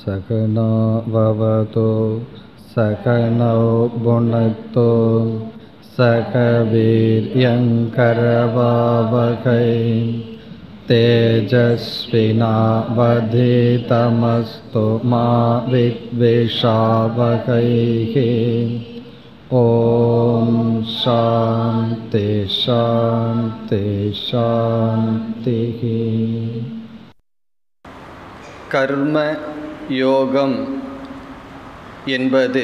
सकनो भवतु सकनौ भुनक्तु सकवीर्यङ्करवावकै तेजस्विनावधितमस्तु मा विद्वेषावकैः ॐ शान्ति शान्ति शान्तिः கர்ம யோகம் என்பது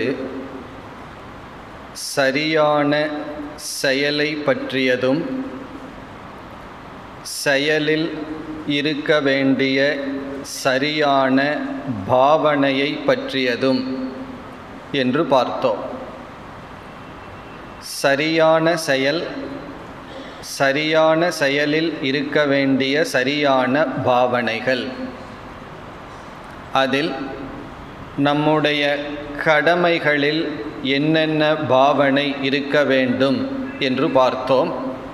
சரியான செயலை பற்றியதும் செயலில் இருக்க வேண்டிய சரியான பாவனையை பற்றியதும் என்று பார்த்தோம் சரியான செயல் சரியான செயலில் இருக்க வேண்டிய சரியான பாவனைகள் அதில் நம்முடைய கடமைகளில் என்னென்ன பாவனை இருக்க வேண்டும் என்று பார்த்தோம்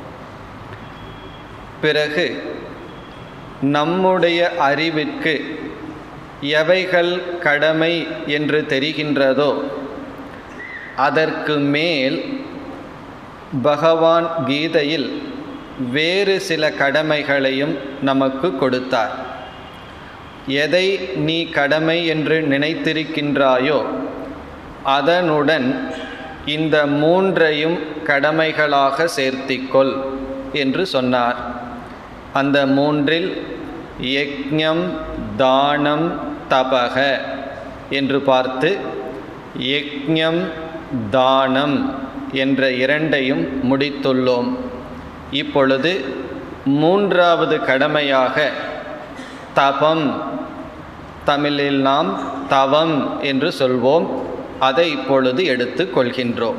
பிறகு நம்முடைய அறிவிற்கு எவைகள் கடமை என்று தெரிகின்றதோ அதற்கு மேல் பகவான் கீதையில் வேறு சில கடமைகளையும் நமக்கு கொடுத்தார் எதை நீ கடமை என்று நினைத்திருக்கின்றாயோ அதனுடன் இந்த மூன்றையும் கடமைகளாக சேர்த்திக்கொள் என்று சொன்னார் அந்த மூன்றில் யக்ஞம் தானம் தபக என்று பார்த்து யக்ஞம் தானம் என்ற இரண்டையும் முடித்துள்ளோம் இப்பொழுது மூன்றாவது கடமையாக தபம் தமிழில் நாம் தவம் என்று சொல்வோம் அதை இப்பொழுது எடுத்து கொள்கின்றோம்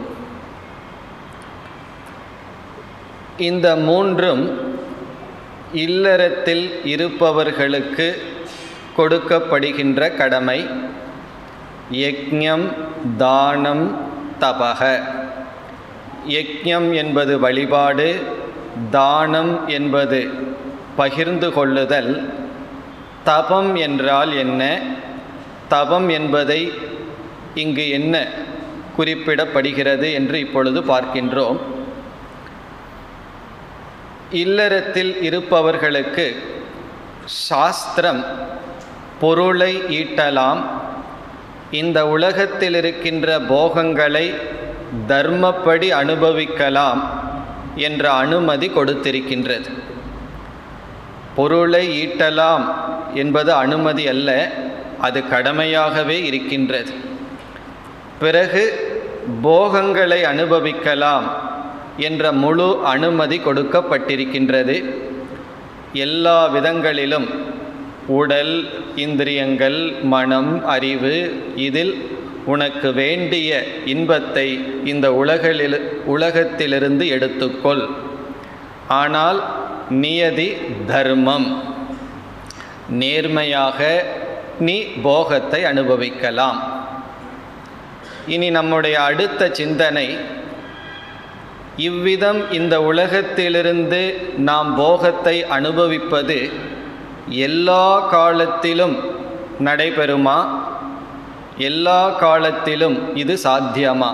இந்த மூன்றும் இல்லறத்தில் இருப்பவர்களுக்கு கொடுக்கப்படுகின்ற கடமை யக்ஞம் தானம் தபக யக்ஞம் என்பது வழிபாடு தானம் என்பது பகிர்ந்து கொள்ளுதல் தபம் என்றால் என்ன தபம் என்பதை இங்கு என்ன குறிப்பிடப்படுகிறது என்று இப்பொழுது பார்க்கின்றோம் இல்லறத்தில் இருப்பவர்களுக்கு சாஸ்திரம் பொருளை ஈட்டலாம் இந்த உலகத்தில் இருக்கின்ற போகங்களை தர்மப்படி அனுபவிக்கலாம் என்ற அனுமதி கொடுத்திருக்கின்றது பொருளை ஈட்டலாம் என்பது அனுமதி அல்ல அது கடமையாகவே இருக்கின்றது பிறகு போகங்களை அனுபவிக்கலாம் என்ற முழு அனுமதி கொடுக்கப்பட்டிருக்கின்றது எல்லா விதங்களிலும் உடல் இந்திரியங்கள் மனம் அறிவு இதில் உனக்கு வேண்டிய இன்பத்தை இந்த உலகில் உலகத்திலிருந்து எடுத்துக்கொள் ஆனால் நியதி தர்மம் நேர்மையாக நீ போகத்தை அனுபவிக்கலாம் இனி நம்முடைய அடுத்த சிந்தனை இவ்விதம் இந்த உலகத்திலிருந்து நாம் போகத்தை அனுபவிப்பது எல்லா காலத்திலும் நடைபெறுமா எல்லா காலத்திலும் இது சாத்தியமா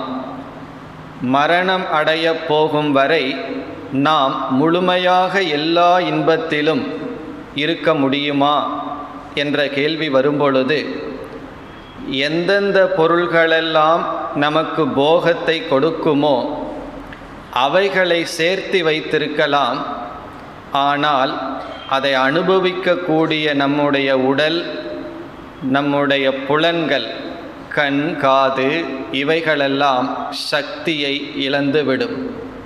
மரணம் அடைய போகும் வரை நாம் முழுமையாக எல்லா இன்பத்திலும் இருக்க முடியுமா என்ற கேள்வி வரும்பொழுது எந்தெந்த பொருள்களெல்லாம் நமக்கு போகத்தை கொடுக்குமோ அவைகளை சேர்த்து வைத்திருக்கலாம் ஆனால் அதை அனுபவிக்கக்கூடிய நம்முடைய உடல் நம்முடைய புலன்கள் கண் காது இவைகளெல்லாம் சக்தியை இழந்துவிடும்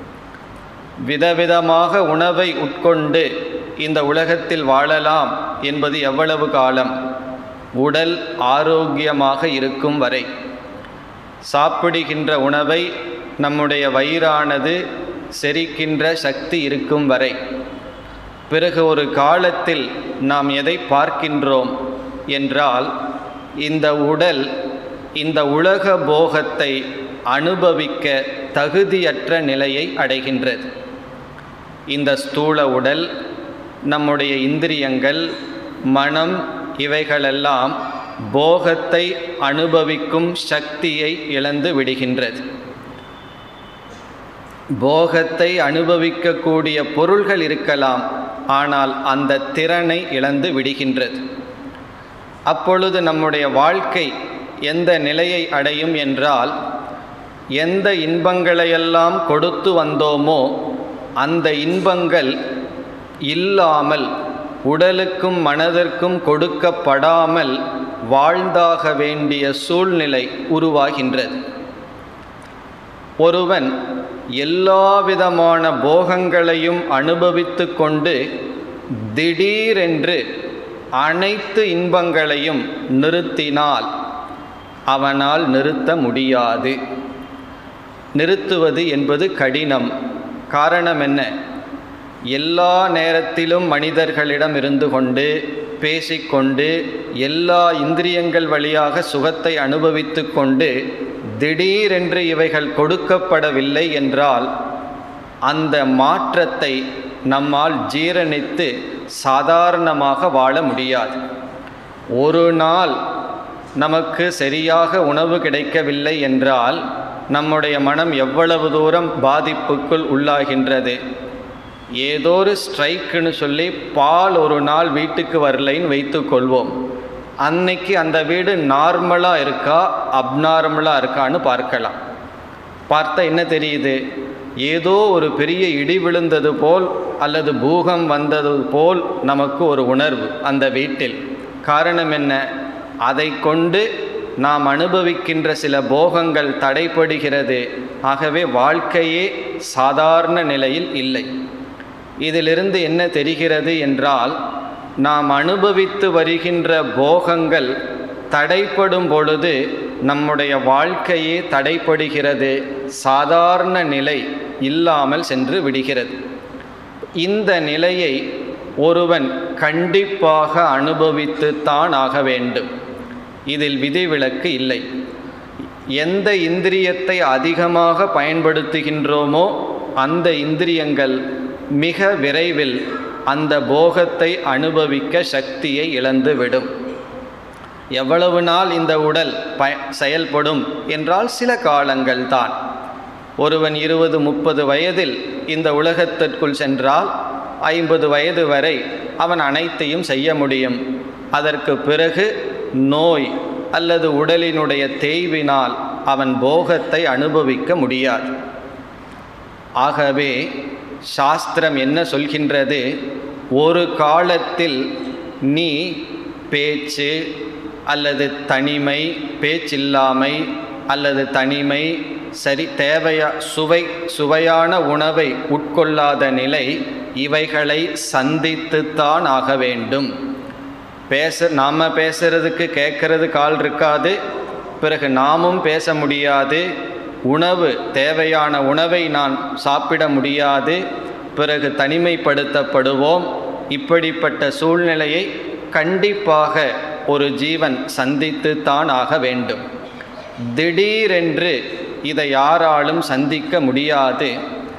விதவிதமாக உணவை உட்கொண்டு இந்த உலகத்தில் வாழலாம் என்பது எவ்வளவு காலம் உடல் ஆரோக்கியமாக இருக்கும் வரை சாப்பிடுகின்ற உணவை நம்முடைய வயிறானது செரிக்கின்ற சக்தி இருக்கும் வரை பிறகு ஒரு காலத்தில் நாம் எதை பார்க்கின்றோம் என்றால் இந்த உடல் இந்த உலக போகத்தை அனுபவிக்க தகுதியற்ற நிலையை அடைகின்றது இந்த ஸ்தூல உடல் நம்முடைய இந்திரியங்கள் மனம் இவைகளெல்லாம் போகத்தை அனுபவிக்கும் சக்தியை இழந்து விடுகின்றது போகத்தை அனுபவிக்கக்கூடிய பொருள்கள் இருக்கலாம் ஆனால் அந்த திறனை இழந்து விடுகின்றது அப்பொழுது நம்முடைய வாழ்க்கை எந்த நிலையை அடையும் என்றால் எந்த இன்பங்களையெல்லாம் கொடுத்து வந்தோமோ அந்த இன்பங்கள் இல்லாமல் உடலுக்கும் மனதிற்கும் கொடுக்கப்படாமல் வாழ்ந்தாக வேண்டிய சூழ்நிலை உருவாகின்றது ஒருவன் எல்லா விதமான போகங்களையும் அனுபவித்து கொண்டு திடீரென்று அனைத்து இன்பங்களையும் நிறுத்தினால் அவனால் நிறுத்த முடியாது நிறுத்துவது என்பது கடினம் காரணம் என்ன எல்லா நேரத்திலும் மனிதர்களிடம் இருந்து கொண்டு பேசிக்கொண்டு எல்லா இந்திரியங்கள் வழியாக சுகத்தை அனுபவித்து கொண்டு திடீரென்று இவைகள் கொடுக்கப்படவில்லை என்றால் அந்த மாற்றத்தை நம்மால் ஜீரணித்து சாதாரணமாக வாழ முடியாது ஒரு நாள் நமக்கு சரியாக உணவு கிடைக்கவில்லை என்றால் நம்முடைய மனம் எவ்வளவு தூரம் பாதிப்புக்குள் உள்ளாகின்றது ஏதோ ஒரு ஸ்ட்ரைக்குன்னு சொல்லி பால் ஒரு நாள் வீட்டுக்கு வரலைன்னு வைத்துக்கொள்வோம் அன்னைக்கு அந்த வீடு நார்மலாக இருக்கா அப்நார்மலாக இருக்கான்னு பார்க்கலாம் பார்த்தா என்ன தெரியுது ஏதோ ஒரு பெரிய இடி விழுந்தது போல் அல்லது பூகம் வந்தது போல் நமக்கு ஒரு உணர்வு அந்த வீட்டில் காரணம் என்ன அதை கொண்டு நாம் அனுபவிக்கின்ற சில போகங்கள் தடைப்படுகிறது ஆகவே வாழ்க்கையே சாதாரண நிலையில் இல்லை இதிலிருந்து என்ன தெரிகிறது என்றால் நாம் அனுபவித்து வருகின்ற போகங்கள் தடைப்படும் பொழுது நம்முடைய வாழ்க்கையே தடைப்படுகிறது சாதாரண நிலை இல்லாமல் சென்று விடுகிறது இந்த நிலையை ஒருவன் கண்டிப்பாக அனுபவித்துத்தான் ஆக வேண்டும் இதில் விதிவிலக்கு இல்லை எந்த இந்திரியத்தை அதிகமாக பயன்படுத்துகின்றோமோ அந்த இந்திரியங்கள் மிக விரைவில் அந்த போகத்தை அனுபவிக்க சக்தியை இழந்துவிடும் எவ்வளவு நாள் இந்த உடல் ப செயல்படும் என்றால் சில காலங்கள் தான் ஒருவன் இருபது முப்பது வயதில் இந்த உலகத்திற்குள் சென்றால் ஐம்பது வயது வரை அவன் அனைத்தையும் செய்ய முடியும் அதற்கு பிறகு நோய் அல்லது உடலினுடைய தேய்வினால் அவன் போகத்தை அனுபவிக்க முடியாது ஆகவே சாஸ்திரம் என்ன சொல்கின்றது ஒரு காலத்தில் நீ பேச்சு அல்லது தனிமை பேச்சில்லாமை அல்லது தனிமை சரி தேவையா சுவை சுவையான உணவை உட்கொள்ளாத நிலை இவைகளை சந்தித்துத்தான் ஆக வேண்டும் பேச நாம் பேசுறதுக்கு கேட்கறது கால் இருக்காது பிறகு நாமும் பேச முடியாது உணவு தேவையான உணவை நான் சாப்பிட முடியாது பிறகு தனிமைப்படுத்தப்படுவோம் இப்படிப்பட்ட சூழ்நிலையை கண்டிப்பாக ஒரு ஜீவன் சந்தித்துத்தான் ஆக வேண்டும் திடீரென்று இதை யாராலும் சந்திக்க முடியாது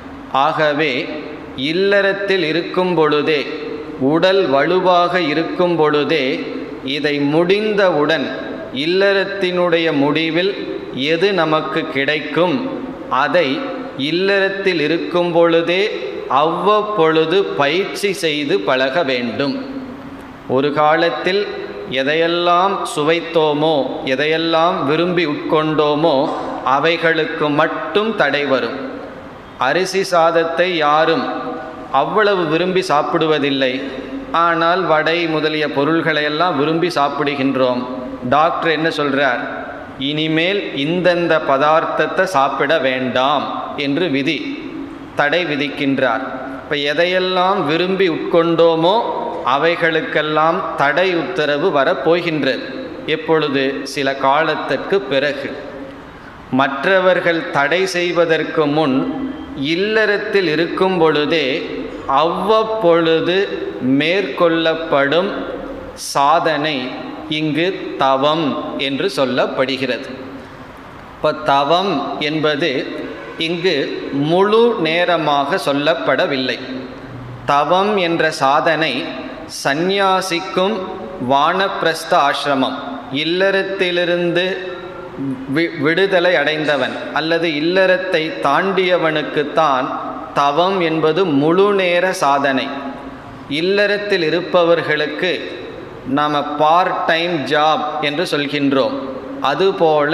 ஆகவே இல்லறத்தில் இருக்கும் பொழுதே உடல் வலுவாக இருக்கும் பொழுதே இதை முடிந்தவுடன் இல்லறத்தினுடைய முடிவில் எது நமக்கு கிடைக்கும் அதை இல்லறத்தில் இருக்கும் பொழுதே அவ்வப்பொழுது பயிற்சி செய்து பழக வேண்டும் ஒரு காலத்தில் எதையெல்லாம் சுவைத்தோமோ எதையெல்லாம் விரும்பி உட்கொண்டோமோ அவைகளுக்கு மட்டும் தடை வரும் அரிசி சாதத்தை யாரும் அவ்வளவு விரும்பி சாப்பிடுவதில்லை ஆனால் வடை முதலிய பொருள்களையெல்லாம் விரும்பி சாப்பிடுகின்றோம் டாக்டர் என்ன சொல்கிறார் இனிமேல் இந்தந்த பதார்த்தத்தை சாப்பிட வேண்டாம் என்று விதி தடை விதிக்கின்றார் இப்போ எதையெல்லாம் விரும்பி உட்கொண்டோமோ அவைகளுக்கெல்லாம் தடை உத்தரவு வரப்போகின்றது எப்பொழுது சில காலத்திற்கு பிறகு மற்றவர்கள் தடை செய்வதற்கு முன் இல்லறத்தில் இருக்கும் பொழுதே அவ்வப்பொழுது மேற்கொள்ளப்படும் சாதனை இங்கு தவம் என்று சொல்லப்படுகிறது இப்போ தவம் என்பது இங்கு முழு நேரமாக சொல்லப்படவில்லை தவம் என்ற சாதனை சந்நியாசிக்கும் வானப்பிரஸ்த ஆசிரமம் இல்லறத்திலிருந்து வி விடுதலை அடைந்தவன் அல்லது இல்லறத்தை தாண்டியவனுக்குத்தான் தவம் என்பது முழு நேர சாதனை இல்லறத்தில் இருப்பவர்களுக்கு நாம் பார்ட் டைம் ஜாப் என்று சொல்கின்றோம் அதுபோல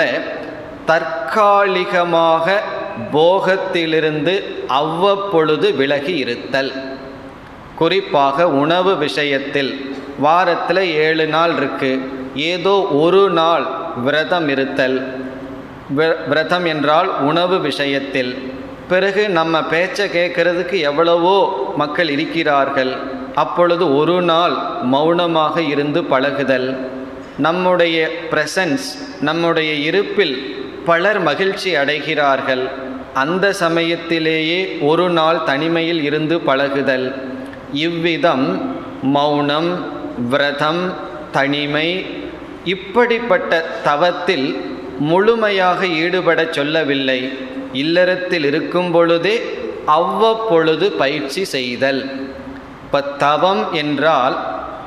தற்காலிகமாக போகத்திலிருந்து அவ்வப்பொழுது விலகி இருத்தல் குறிப்பாக உணவு விஷயத்தில் வாரத்தில் ஏழு நாள் இருக்கு ஏதோ ஒரு நாள் விரதம் இருத்தல் வி- விரதம் என்றால் உணவு விஷயத்தில் பிறகு நம்ம பேச்சை கேட்கறதுக்கு எவ்வளவோ மக்கள் இருக்கிறார்கள் அப்பொழுது ஒரு நாள் மௌனமாக இருந்து பழகுதல் நம்முடைய பிரசன்ஸ் நம்முடைய இருப்பில் பலர் மகிழ்ச்சி அடைகிறார்கள் அந்த சமயத்திலேயே ஒரு நாள் தனிமையில் இருந்து பழகுதல் இவ்விதம் மௌனம் விரதம் தனிமை இப்படிப்பட்ட தவத்தில் முழுமையாக ஈடுபடச் சொல்லவில்லை இல்லறத்தில் இருக்கும் பொழுதே அவ்வப்பொழுது பயிற்சி செய்தல் இப்போ தவம் என்றால்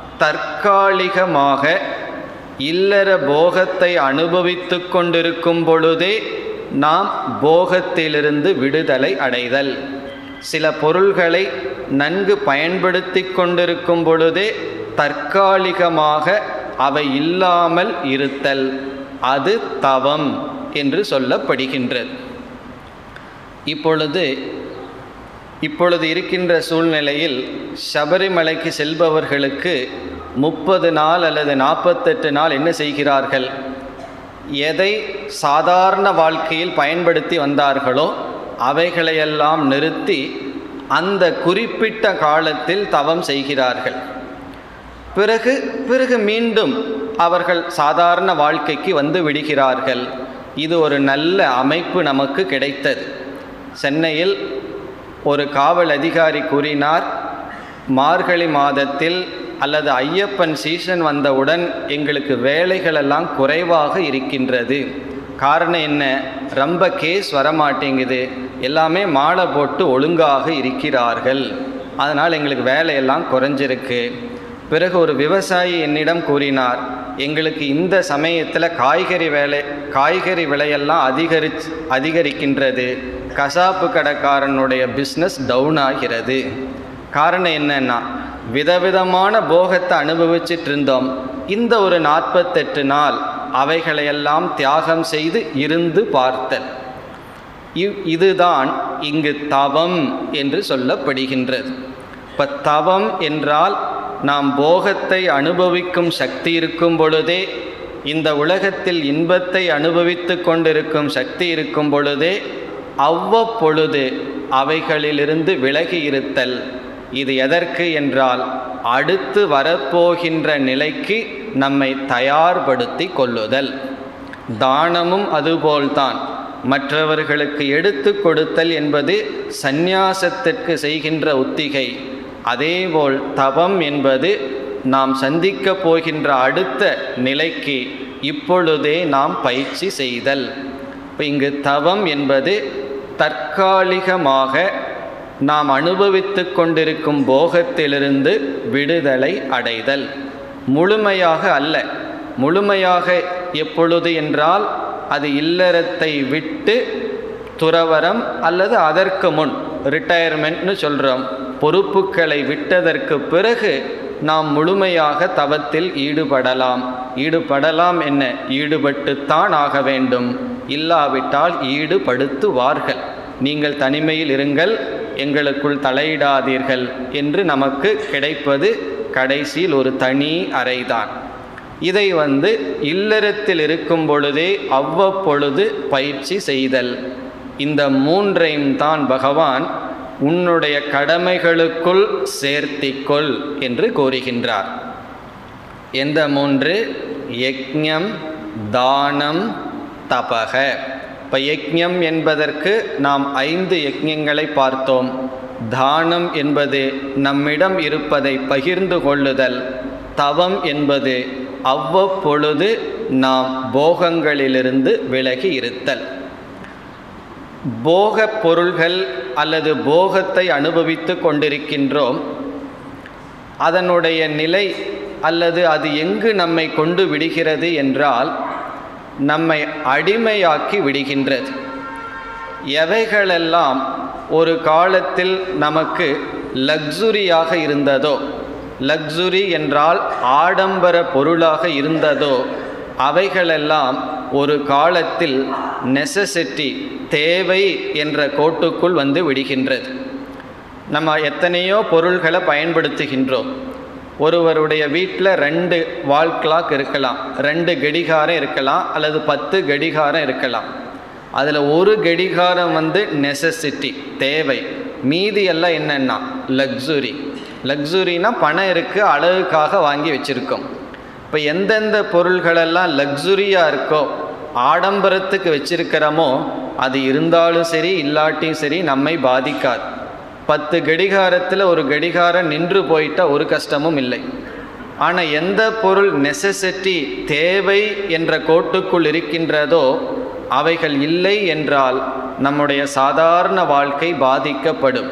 தற்காலிகமாக இல்லற போகத்தை அனுபவித்து கொண்டிருக்கும் பொழுதே நாம் போகத்திலிருந்து விடுதலை அடைதல் சில பொருள்களை நன்கு பயன்படுத்தி கொண்டிருக்கும் பொழுதே தற்காலிகமாக அவை இல்லாமல் இருத்தல் அது தவம் என்று சொல்லப்படுகின்றது இப்பொழுது இப்பொழுது இருக்கின்ற சூழ்நிலையில் சபரிமலைக்கு செல்பவர்களுக்கு முப்பது நாள் அல்லது நாற்பத்தெட்டு நாள் என்ன செய்கிறார்கள் எதை சாதாரண வாழ்க்கையில் பயன்படுத்தி வந்தார்களோ அவைகளையெல்லாம் நிறுத்தி அந்த குறிப்பிட்ட காலத்தில் தவம் செய்கிறார்கள் பிறகு பிறகு மீண்டும் அவர்கள் சாதாரண வாழ்க்கைக்கு வந்து விடுகிறார்கள் இது ஒரு நல்ல அமைப்பு நமக்கு கிடைத்தது சென்னையில் ஒரு காவல் அதிகாரி கூறினார் மார்கழி மாதத்தில் அல்லது ஐயப்பன் சீசன் வந்தவுடன் எங்களுக்கு வேலைகளெல்லாம் குறைவாக இருக்கின்றது காரணம் என்ன ரொம்ப கேஸ் வரமாட்டேங்குது எல்லாமே மாலை போட்டு ஒழுங்காக இருக்கிறார்கள் அதனால் எங்களுக்கு வேலையெல்லாம் குறைஞ்சிருக்கு பிறகு ஒரு விவசாயி என்னிடம் கூறினார் எங்களுக்கு இந்த சமயத்தில் காய்கறி வேலை காய்கறி விலையெல்லாம் அதிகரி அதிகரிக்கின்றது கசாப்பு கடைக்காரனுடைய பிஸ்னஸ் டவுன் ஆகிறது காரணம் என்னன்னா விதவிதமான போகத்தை அனுபவிச்சிட்டு இருந்தோம் இந்த ஒரு நாற்பத்தெட்டு நாள் அவைகளையெல்லாம் தியாகம் செய்து இருந்து பார்த்தல் இவ் இதுதான் இங்கு தவம் என்று சொல்லப்படுகின்றது இப்போ தவம் என்றால் நாம் போகத்தை அனுபவிக்கும் சக்தி இருக்கும் பொழுதே இந்த உலகத்தில் இன்பத்தை அனுபவித்து கொண்டிருக்கும் சக்தி இருக்கும் பொழுதே அவ்வப்பொழுது அவைகளிலிருந்து விலகி இருத்தல் இது எதற்கு என்றால் அடுத்து வரப்போகின்ற நிலைக்கு நம்மை தயார்படுத்தி கொள்ளுதல் தானமும் அதுபோல்தான் மற்றவர்களுக்கு எடுத்து கொடுத்தல் என்பது சந்நியாசத்திற்கு செய்கின்ற உத்திகை அதேபோல் தவம் என்பது நாம் சந்திக்க போகின்ற அடுத்த நிலைக்கு இப்பொழுதே நாம் பயிற்சி செய்தல் இப்போ இங்கு தவம் என்பது தற்காலிகமாக நாம் அனுபவித்து கொண்டிருக்கும் போகத்திலிருந்து விடுதலை அடைதல் முழுமையாக அல்ல முழுமையாக எப்பொழுது என்றால் அது இல்லறத்தை விட்டு துறவரம் அல்லது அதற்கு முன் ரிட்டையர்மெண்ட்னு சொல்கிறோம் பொறுப்புகளை விட்டதற்கு பிறகு நாம் முழுமையாக தவத்தில் ஈடுபடலாம் ஈடுபடலாம் என்ன ஈடுபட்டுத்தான் ஆக வேண்டும் இல்லாவிட்டால் ஈடுபடுத்துவார்கள் நீங்கள் தனிமையில் இருங்கள் எங்களுக்குள் தலையிடாதீர்கள் என்று நமக்கு கிடைப்பது கடைசியில் ஒரு தனி அறைதான் இதை வந்து இல்லறத்தில் இருக்கும் பொழுதே அவ்வப்பொழுது பயிற்சி செய்தல் இந்த மூன்றையும் தான் பகவான் உன்னுடைய கடமைகளுக்குள் சேர்த்திக்கொள் என்று கூறுகின்றார் எந்த மூன்று யக்ஞம் தானம் தபக இப்போ யக்ஞம் என்பதற்கு நாம் ஐந்து யக்ஞங்களை பார்த்தோம் தானம் என்பது நம்மிடம் இருப்பதை பகிர்ந்து கொள்ளுதல் தவம் என்பது அவ்வப்பொழுது நாம் போகங்களிலிருந்து விலகி இருத்தல் போகப் பொருள்கள் அல்லது போகத்தை அனுபவித்து கொண்டிருக்கின்றோம் அதனுடைய நிலை அல்லது அது எங்கு நம்மை கொண்டு விடுகிறது என்றால் நம்மை அடிமையாக்கி விடுகின்றது எவைகளெல்லாம் ஒரு காலத்தில் நமக்கு லக்ஸுரியாக இருந்ததோ லக்ஸுரி என்றால் ஆடம்பர பொருளாக இருந்ததோ அவைகளெல்லாம் ஒரு காலத்தில் நெசசிட்டி தேவை என்ற கோட்டுக்குள் வந்து விடுகின்றது நம்ம எத்தனையோ பொருள்களை பயன்படுத்துகின்றோம் ஒருவருடைய வீட்டில் ரெண்டு வால் கிளாக் இருக்கலாம் ரெண்டு கடிகாரம் இருக்கலாம் அல்லது பத்து கடிகாரம் இருக்கலாம் அதில் ஒரு கடிகாரம் வந்து நெசசிட்டி தேவை மீதி எல்லாம் என்னென்னா லக்ஸுரி லக்ஸுரினா பணம் இருக்குது அழகுக்காக வாங்கி வச்சுருக்கோம் இப்போ எந்தெந்த பொருள்களெல்லாம் லக்ஸுரியாக இருக்கோ ஆடம்பரத்துக்கு வச்சிருக்கிறோமோ அது இருந்தாலும் சரி இல்லாட்டியும் சரி நம்மை பாதிக்காது பத்து கடிகாரத்தில் ஒரு கடிகாரம் நின்று போயிட்டா ஒரு கஷ்டமும் இல்லை ஆனால் எந்த பொருள் நெசசிட்டி தேவை என்ற கோட்டுக்குள் இருக்கின்றதோ அவைகள் இல்லை என்றால் நம்முடைய சாதாரண வாழ்க்கை பாதிக்கப்படும்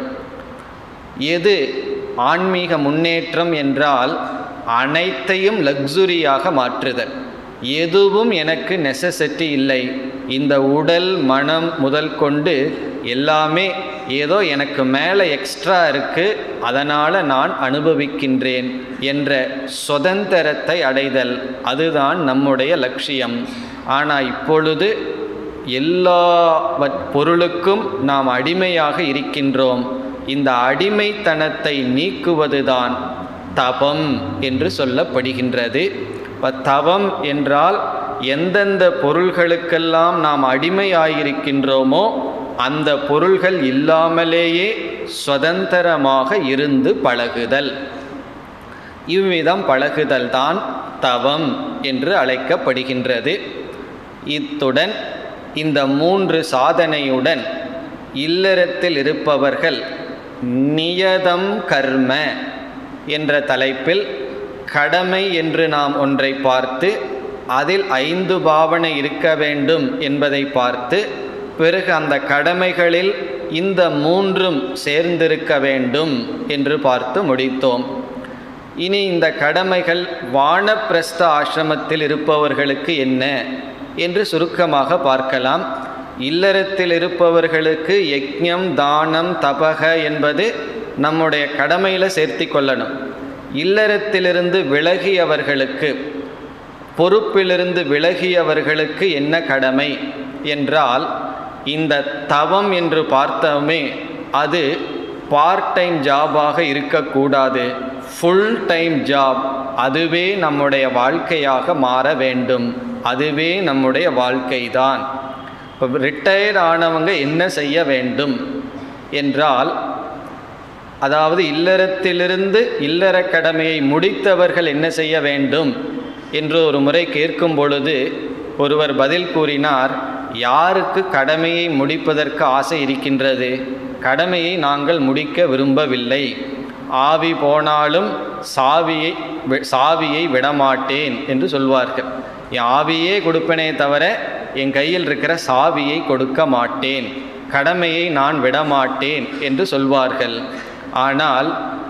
எது ஆன்மீக முன்னேற்றம் என்றால் அனைத்தையும் லக்ஸுரியாக மாற்றுதல் எதுவும் எனக்கு நெசசிட்டி இல்லை இந்த உடல் மனம் முதல் கொண்டு எல்லாமே ஏதோ எனக்கு மேலே எக்ஸ்ட்ரா இருக்குது அதனால் நான் அனுபவிக்கின்றேன் என்ற சுதந்திரத்தை அடைதல் அதுதான் நம்முடைய லட்சியம் ஆனால் இப்பொழுது எல்லா பொருளுக்கும் நாம் அடிமையாக இருக்கின்றோம் இந்த அடிமைத்தனத்தை நீக்குவதுதான் தபம் என்று சொல்லப்படுகின்றது இப்போ தவம் என்றால் எந்தெந்த பொருள்களுக்கெல்லாம் நாம் அடிமையாயிருக்கின்றோமோ அந்த பொருள்கள் இல்லாமலேயே சுதந்திரமாக இருந்து பழகுதல் இவ்விதம் பழகுதல் தான் தவம் என்று அழைக்கப்படுகின்றது இத்துடன் இந்த மூன்று சாதனையுடன் இல்லறத்தில் இருப்பவர்கள் நியதம் கர்ம என்ற தலைப்பில் கடமை என்று நாம் ஒன்றை பார்த்து அதில் ஐந்து பாவனை இருக்க வேண்டும் என்பதை பார்த்து பிறகு அந்த கடமைகளில் இந்த மூன்றும் சேர்ந்திருக்க வேண்டும் என்று பார்த்து முடித்தோம் இனி இந்த கடமைகள் வானப்பிரஸ்த ஆசிரமத்தில் இருப்பவர்களுக்கு என்ன என்று சுருக்கமாக பார்க்கலாம் இல்லறத்தில் இருப்பவர்களுக்கு யக்ஞம் தானம் தபக என்பது நம்முடைய கடமையில் சேர்த்தி கொள்ளணும் இல்லறத்திலிருந்து விலகியவர்களுக்கு பொறுப்பிலிருந்து விலகியவர்களுக்கு என்ன கடமை என்றால் இந்த தவம் என்று பார்த்தோமே அது பார்ட் டைம் ஜாபாக இருக்கக்கூடாது ஃபுல் டைம் ஜாப் அதுவே நம்முடைய வாழ்க்கையாக மாற வேண்டும் அதுவே நம்முடைய வாழ்க்கை தான் இப்போ ரிட்டையர்ட் ஆனவங்க என்ன செய்ய வேண்டும் என்றால் அதாவது இல்லறத்திலிருந்து இல்லற கடமையை முடித்தவர்கள் என்ன செய்ய வேண்டும் என்று ஒரு முறை கேட்கும் பொழுது ஒருவர் பதில் கூறினார் யாருக்கு கடமையை முடிப்பதற்கு ஆசை இருக்கின்றது கடமையை நாங்கள் முடிக்க விரும்பவில்லை ஆவி போனாலும் சாவியை சாவியை விடமாட்டேன் என்று சொல்வார்கள் என் ஆவியே கொடுப்பனே தவிர என் கையில் இருக்கிற சாவியை கொடுக்க மாட்டேன் கடமையை நான் விடமாட்டேன் என்று சொல்வார்கள் ஆனால்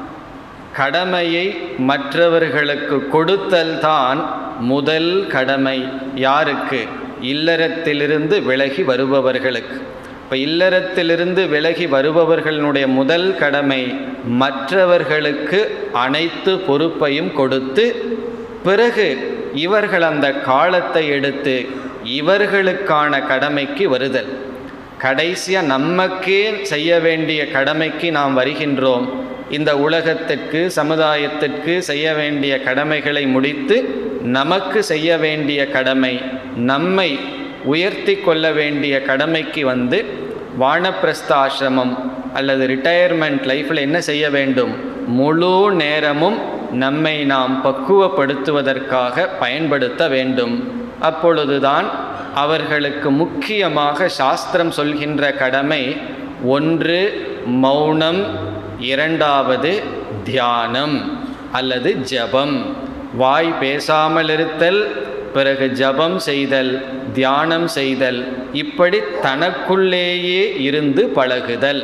கடமையை மற்றவர்களுக்கு கொடுத்தல் தான் முதல் கடமை யாருக்கு இல்லறத்திலிருந்து விலகி வருபவர்களுக்கு இப்போ இல்லறத்திலிருந்து விலகி வருபவர்களுடைய முதல் கடமை மற்றவர்களுக்கு அனைத்து பொறுப்பையும் கொடுத்து பிறகு இவர்கள் அந்த காலத்தை எடுத்து இவர்களுக்கான கடமைக்கு வருதல் கடைசியாக நமக்கே செய்ய வேண்டிய கடமைக்கு நாம் வருகின்றோம் இந்த உலகத்திற்கு சமுதாயத்திற்கு செய்ய வேண்டிய கடமைகளை முடித்து நமக்கு செய்ய வேண்டிய கடமை நம்மை உயர்த்தி கொள்ள வேண்டிய கடமைக்கு வந்து வானப்பிரஸ்த ஆசிரமம் அல்லது ரிட்டையர்மெண்ட் லைஃப்பில் என்ன செய்ய வேண்டும் முழு நேரமும் நம்மை நாம் பக்குவப்படுத்துவதற்காக பயன்படுத்த வேண்டும் அப்பொழுதுதான் அவர்களுக்கு முக்கியமாக சாஸ்திரம் சொல்கின்ற கடமை ஒன்று மௌனம் இரண்டாவது தியானம் அல்லது ஜபம் வாய் பேசாமல் இருத்தல் பிறகு ஜபம் செய்தல் தியானம் செய்தல் இப்படி தனக்குள்ளேயே இருந்து பழகுதல்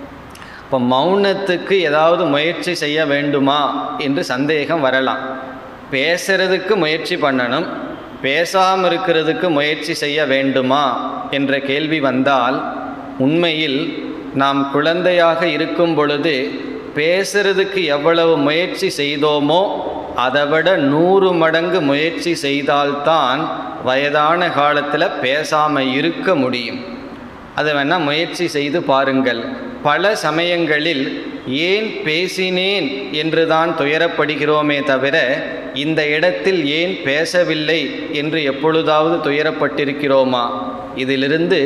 இப்போ மௌனத்துக்கு ஏதாவது முயற்சி செய்ய வேண்டுமா என்று சந்தேகம் வரலாம் பேசுறதுக்கு முயற்சி பண்ணணும் பேசாமல் இருக்கிறதுக்கு முயற்சி செய்ய வேண்டுமா என்ற கேள்வி வந்தால் உண்மையில் நாம் குழந்தையாக இருக்கும் பொழுது பேசுறதுக்கு எவ்வளவு முயற்சி செய்தோமோ அதை விட நூறு மடங்கு முயற்சி செய்தால்தான் வயதான காலத்தில் பேசாமல் இருக்க முடியும் அதை வேணால் முயற்சி செய்து பாருங்கள் பல சமயங்களில் ஏன் பேசினேன் என்று தான் துயரப்படுகிறோமே தவிர இந்த இடத்தில் ஏன் பேசவில்லை என்று எப்பொழுதாவது துயரப்பட்டிருக்கிறோமா இதிலிருந்து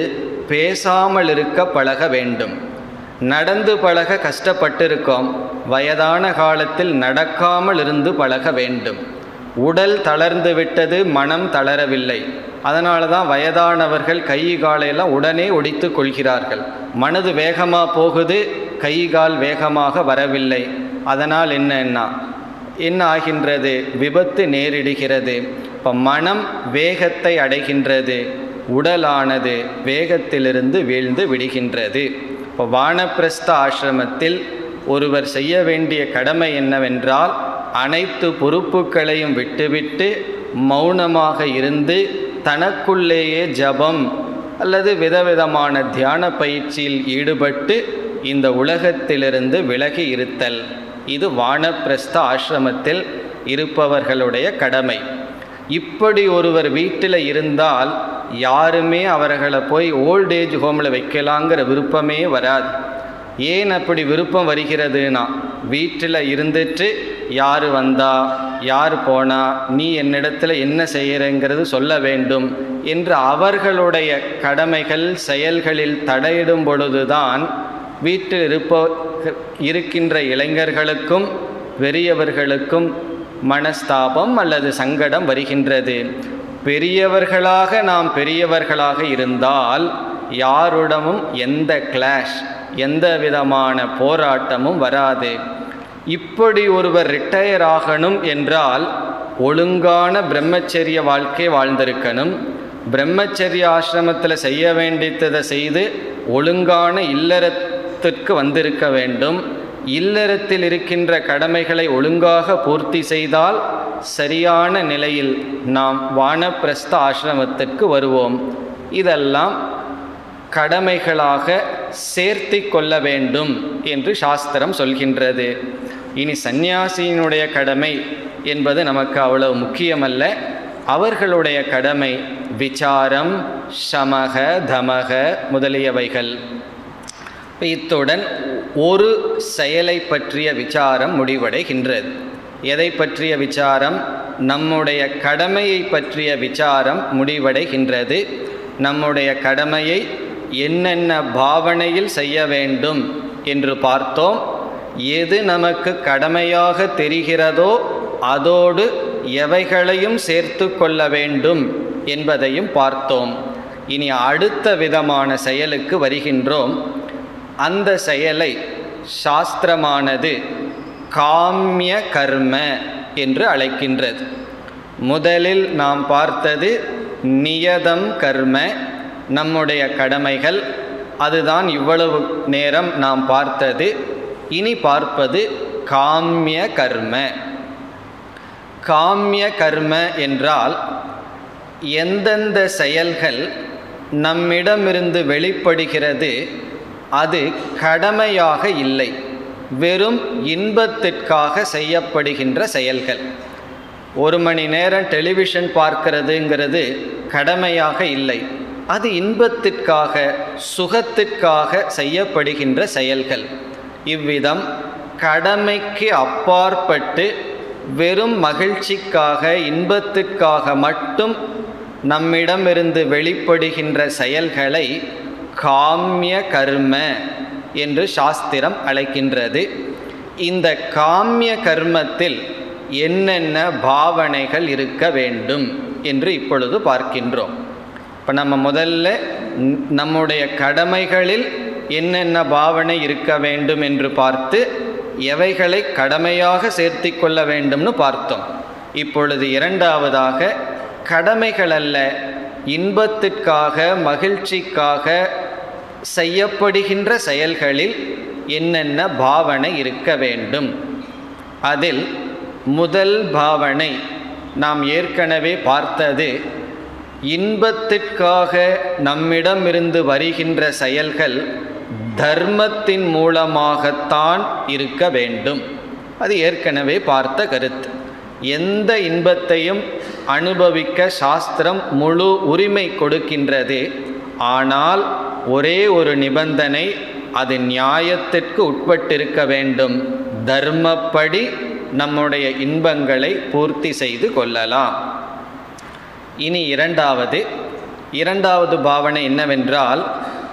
பேசாமல் இருக்க பழக வேண்டும் நடந்து பழக கஷ்டப்பட்டிருக்கோம் வயதான காலத்தில் நடக்காமல் இருந்து பழக வேண்டும் உடல் தளர்ந்து விட்டது மனம் தளரவில்லை அதனால தான் வயதானவர்கள் கை காலையெல்லாம் உடனே ஒடித்து கொள்கிறார்கள் மனது வேகமாக போகுது கை கால் வேகமாக வரவில்லை அதனால் என்னன்னா என்ன ஆகின்றது விபத்து நேரிடுகிறது இப்போ மனம் வேகத்தை அடைகின்றது உடலானது வேகத்திலிருந்து வீழ்ந்து விடுகின்றது இப்போ வானப்பிரஸ்த ஆசிரமத்தில் ஒருவர் செய்ய வேண்டிய கடமை என்னவென்றால் அனைத்து பொறுப்புகளையும் விட்டுவிட்டு மௌனமாக இருந்து தனக்குள்ளேயே ஜபம் அல்லது விதவிதமான தியான பயிற்சியில் ஈடுபட்டு இந்த உலகத்திலிருந்து விலகி இருத்தல் இது வானப்பிரஸ்த ஆசிரமத்தில் இருப்பவர்களுடைய கடமை இப்படி ஒருவர் வீட்டில் இருந்தால் யாருமே அவர்களை போய் ஓல்டேஜ் ஹோமில் வைக்கலாங்கிற விருப்பமே வராது ஏன் அப்படி விருப்பம் வருகிறதுனா வீட்டில் இருந்துட்டு யார் வந்தா யார் போனா நீ என்னிடத்துல என்ன செய்கிறங்கிறது சொல்ல வேண்டும் என்று அவர்களுடைய கடமைகள் செயல்களில் தடையிடும் பொழுதுதான் வீட்டில் இருப்ப இருக்கின்ற இளைஞர்களுக்கும் பெரியவர்களுக்கும் மனஸ்தாபம் அல்லது சங்கடம் வருகின்றது பெரியவர்களாக நாம் பெரியவர்களாக இருந்தால் யாருடமும் எந்த கிளாஷ் எந்த விதமான போராட்டமும் வராது இப்படி ஒருவர் ரிட்டையர் ஆகணும் என்றால் ஒழுங்கான பிரம்மச்சரிய வாழ்க்கை வாழ்ந்திருக்கணும் பிரம்மச்சரிய ஆசிரமத்தில் செய்ய வேண்டியதை செய்து ஒழுங்கான இல்லறத்திற்கு வந்திருக்க வேண்டும் இல்லறத்தில் இருக்கின்ற கடமைகளை ஒழுங்காக பூர்த்தி செய்தால் சரியான நிலையில் நாம் வானப்பிரஸ்த ஆசிரமத்திற்கு வருவோம் இதெல்லாம் கடமைகளாக சேர்த்தி கொள்ள வேண்டும் என்று சாஸ்திரம் சொல்கின்றது இனி சந்நியாசியினுடைய கடமை என்பது நமக்கு அவ்வளவு முக்கியமல்ல அவர்களுடைய கடமை விசாரம் சமக தமக முதலியவைகள் இத்துடன் ஒரு செயலை பற்றிய விசாரம் முடிவடைகின்றது எதை பற்றிய விசாரம் நம்முடைய கடமையை பற்றிய விசாரம் முடிவடைகின்றது நம்முடைய கடமையை என்னென்ன பாவனையில் செய்ய வேண்டும் என்று பார்த்தோம் எது நமக்கு கடமையாக தெரிகிறதோ அதோடு எவைகளையும் சேர்த்து கொள்ள வேண்டும் என்பதையும் பார்த்தோம் இனி அடுத்த விதமான செயலுக்கு வருகின்றோம் அந்த செயலை சாஸ்திரமானது காமிய கர்ம என்று அழைக்கின்றது முதலில் நாம் பார்த்தது நியதம் கர்ம நம்முடைய கடமைகள் அதுதான் இவ்வளவு நேரம் நாம் பார்த்தது இனி பார்ப்பது காமிய கர்ம காமிய கர்ம என்றால் எந்தெந்த செயல்கள் நம்மிடமிருந்து வெளிப்படுகிறது அது கடமையாக இல்லை வெறும் இன்பத்திற்காக செய்யப்படுகின்ற செயல்கள் ஒரு மணி நேரம் டெலிவிஷன் பார்க்கிறதுங்கிறது கடமையாக இல்லை அது இன்பத்திற்காக சுகத்திற்காக செய்யப்படுகின்ற செயல்கள் இவ்விதம் கடமைக்கு அப்பாற்பட்டு வெறும் மகிழ்ச்சிக்காக இன்பத்திற்காக மட்டும் நம்மிடமிருந்து வெளிப்படுகின்ற செயல்களை காமிய கர்ம என்று சாஸ்திரம் அழைக்கின்றது இந்த காமிய கர்மத்தில் என்னென்ன பாவனைகள் இருக்க வேண்டும் என்று இப்பொழுது பார்க்கின்றோம் இப்போ நம்ம முதல்ல ந- நம்முடைய கடமைகளில் என்னென்ன பாவனை இருக்க வேண்டும் என்று பார்த்து எவைகளை கடமையாக சேர்த்தி கொள்ள வேண்டும்னு பார்த்தோம் இப்பொழுது இரண்டாவதாக கடமைகள் அல்ல இன்பத்திற்காக மகிழ்ச்சிக்காக செய்யப்படுகின்ற செயல்களில் என்னென்ன பாவனை இருக்க வேண்டும் அதில் முதல் பாவனை நாம் ஏற்கனவே பார்த்தது இன்பத்திற்காக நம்மிடமிருந்து வருகின்ற செயல்கள் தர்மத்தின் மூலமாகத்தான் இருக்க வேண்டும் அது ஏற்கனவே பார்த்த கருத்து எந்த இன்பத்தையும் அனுபவிக்க சாஸ்திரம் முழு உரிமை கொடுக்கின்றது ஆனால் ஒரே ஒரு நிபந்தனை அது நியாயத்திற்கு உட்பட்டிருக்க வேண்டும் தர்மப்படி நம்முடைய இன்பங்களை பூர்த்தி செய்து கொள்ளலாம் இனி இரண்டாவது இரண்டாவது பாவனை என்னவென்றால்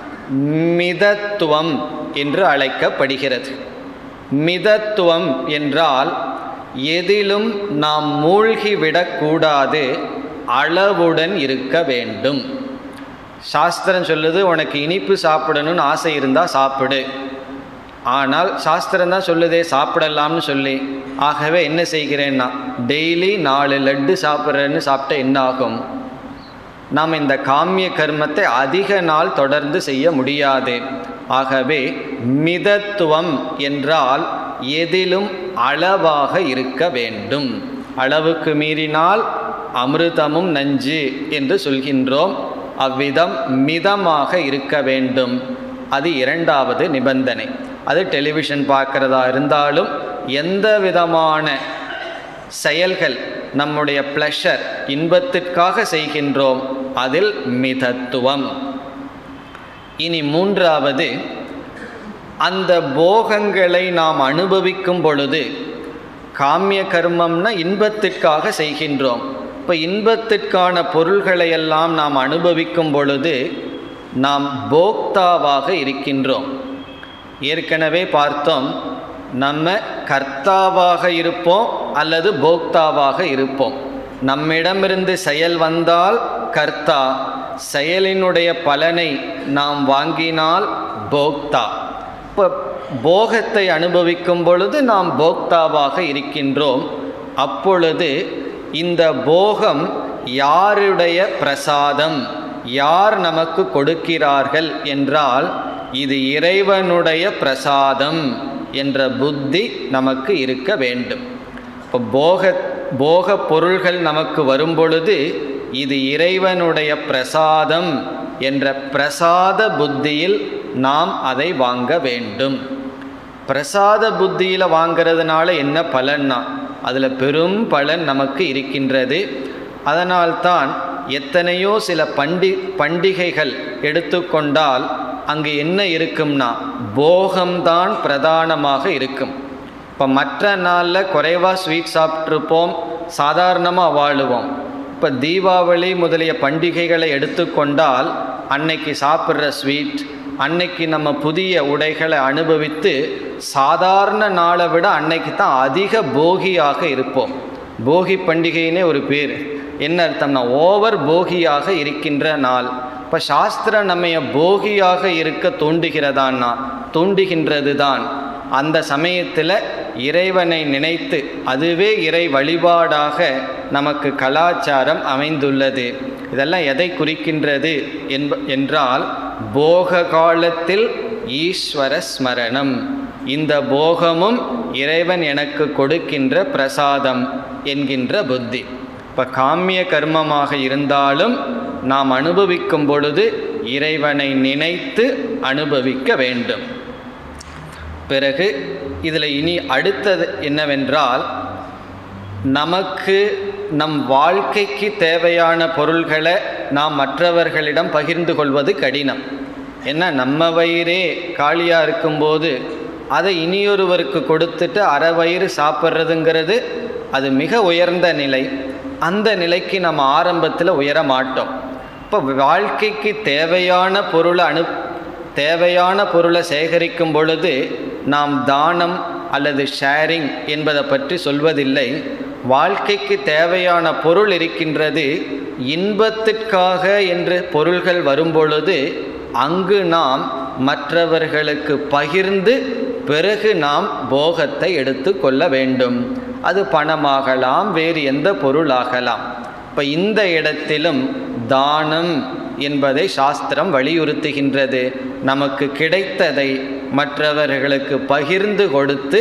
மிதத்துவம் என்று அழைக்கப்படுகிறது மிதத்துவம் என்றால் எதிலும் நாம் மூழ்கிவிடக்கூடாது அளவுடன் இருக்க வேண்டும் சாஸ்திரம் சொல்லுது உனக்கு இனிப்பு சாப்பிடணும்னு ஆசை இருந்தால் சாப்பிடு ஆனால் சாஸ்திரம் தான் சொல்லுதே சாப்பிடலாம்னு சொல்லி ஆகவே என்ன செய்கிறேன்னா டெய்லி நாலு லட்டு சாப்பிட்றேன்னு சாப்பிட்டா என்ன ஆகும் நாம் இந்த காமிய கர்மத்தை அதிக நாள் தொடர்ந்து செய்ய முடியாது ஆகவே மிதத்துவம் என்றால் எதிலும் அளவாக இருக்க வேண்டும் அளவுக்கு மீறினால் அமிர்தமும் நஞ்சு என்று சொல்கின்றோம் அவ்விதம் மிதமாக இருக்க வேண்டும் அது இரண்டாவது நிபந்தனை அது டெலிவிஷன் பார்க்குறதா இருந்தாலும் எந்த விதமான செயல்கள் நம்முடைய ப்ளஷர் இன்பத்திற்காக செய்கின்றோம் அதில் மிதத்துவம் இனி மூன்றாவது அந்த போகங்களை நாம் அனுபவிக்கும் பொழுது காமிய கர்மம்னா இன்பத்திற்காக செய்கின்றோம் இப்போ இன்பத்திற்கான பொருள்களை எல்லாம் நாம் அனுபவிக்கும் பொழுது நாம் போக்தாவாக இருக்கின்றோம் ஏற்கனவே பார்த்தோம் நம்ம கர்த்தாவாக இருப்போம் அல்லது போக்தாவாக இருப்போம் நம்மிடமிருந்து செயல் வந்தால் கர்த்தா செயலினுடைய பலனை நாம் வாங்கினால் போக்தா இப்போ போகத்தை அனுபவிக்கும் பொழுது நாம் போக்தாவாக இருக்கின்றோம் அப்பொழுது இந்த போகம் யாருடைய பிரசாதம் யார் நமக்கு கொடுக்கிறார்கள் என்றால் இது இறைவனுடைய பிரசாதம் என்ற புத்தி நமக்கு இருக்க வேண்டும் இப்போ போக போக பொருள்கள் நமக்கு வரும் பொழுது இது இறைவனுடைய பிரசாதம் என்ற பிரசாத புத்தியில் நாம் அதை வாங்க வேண்டும் பிரசாத புத்தியில் வாங்கிறதுனால என்ன பலன்னா அதில் பெரும் பலன் நமக்கு இருக்கின்றது அதனால்தான் எத்தனையோ சில பண்டி பண்டிகைகள் எடுத்துக்கொண்டால் அங்கு என்ன இருக்கும்னா போகம்தான் பிரதானமாக இருக்கும் இப்போ மற்ற நாளில் குறைவாக ஸ்வீட் சாப்பிட்ருப்போம் சாதாரணமாக வாழுவோம் இப்போ தீபாவளி முதலிய பண்டிகைகளை எடுத்துக்கொண்டால் அன்னைக்கு சாப்பிட்ற ஸ்வீட் அன்னைக்கு நம்ம புதிய உடைகளை அனுபவித்து சாதாரண நாளை விட அன்னைக்கு தான் அதிக போகியாக இருப்போம் போகி பண்டிகைன்னே ஒரு பேர் என்ன அர்த்தம்னா ஓவர் போகியாக இருக்கின்ற நாள் இப்போ சாஸ்திரம் நம்மைய போகியாக இருக்க தூண்டுகிறதான்னா தூண்டுகின்றது தான் அந்த சமயத்தில் இறைவனை நினைத்து அதுவே இறை வழிபாடாக நமக்கு கலாச்சாரம் அமைந்துள்ளது இதெல்லாம் எதை குறிக்கின்றது என்ப என்றால் போக காலத்தில் ஈஸ்வர ஸ்மரணம் இந்த போகமும் இறைவன் எனக்கு கொடுக்கின்ற பிரசாதம் என்கின்ற புத்தி இப்போ காமிய கர்மமாக இருந்தாலும் நாம் அனுபவிக்கும் பொழுது இறைவனை நினைத்து அனுபவிக்க வேண்டும் பிறகு இதில் இனி அடுத்தது என்னவென்றால் நமக்கு நம் வாழ்க்கைக்கு தேவையான பொருள்களை நாம் மற்றவர்களிடம் பகிர்ந்து கொள்வது கடினம் ஏன்னா நம்ம வயிறே காலியாக இருக்கும்போது அதை இனியொருவருக்கு கொடுத்துட்டு அரை வயிறு சாப்பிட்றதுங்கிறது அது மிக உயர்ந்த நிலை அந்த நிலைக்கு நம்ம ஆரம்பத்தில் உயர மாட்டோம் இப்போ வாழ்க்கைக்கு தேவையான பொருளை அனு தேவையான பொருளை சேகரிக்கும் பொழுது நாம் தானம் அல்லது ஷேரிங் என்பதை பற்றி சொல்வதில்லை வாழ்க்கைக்கு தேவையான பொருள் இருக்கின்றது இன்பத்திற்காக என்று பொருள்கள் வரும்பொழுது அங்கு நாம் மற்றவர்களுக்கு பகிர்ந்து பிறகு நாம் போகத்தை எடுத்து கொள்ள வேண்டும் அது பணமாகலாம் வேறு எந்த பொருளாகலாம் இப்போ இந்த இடத்திலும் தானம் என்பதை சாஸ்திரம் வலியுறுத்துகின்றது நமக்கு கிடைத்ததை மற்றவர்களுக்கு பகிர்ந்து கொடுத்து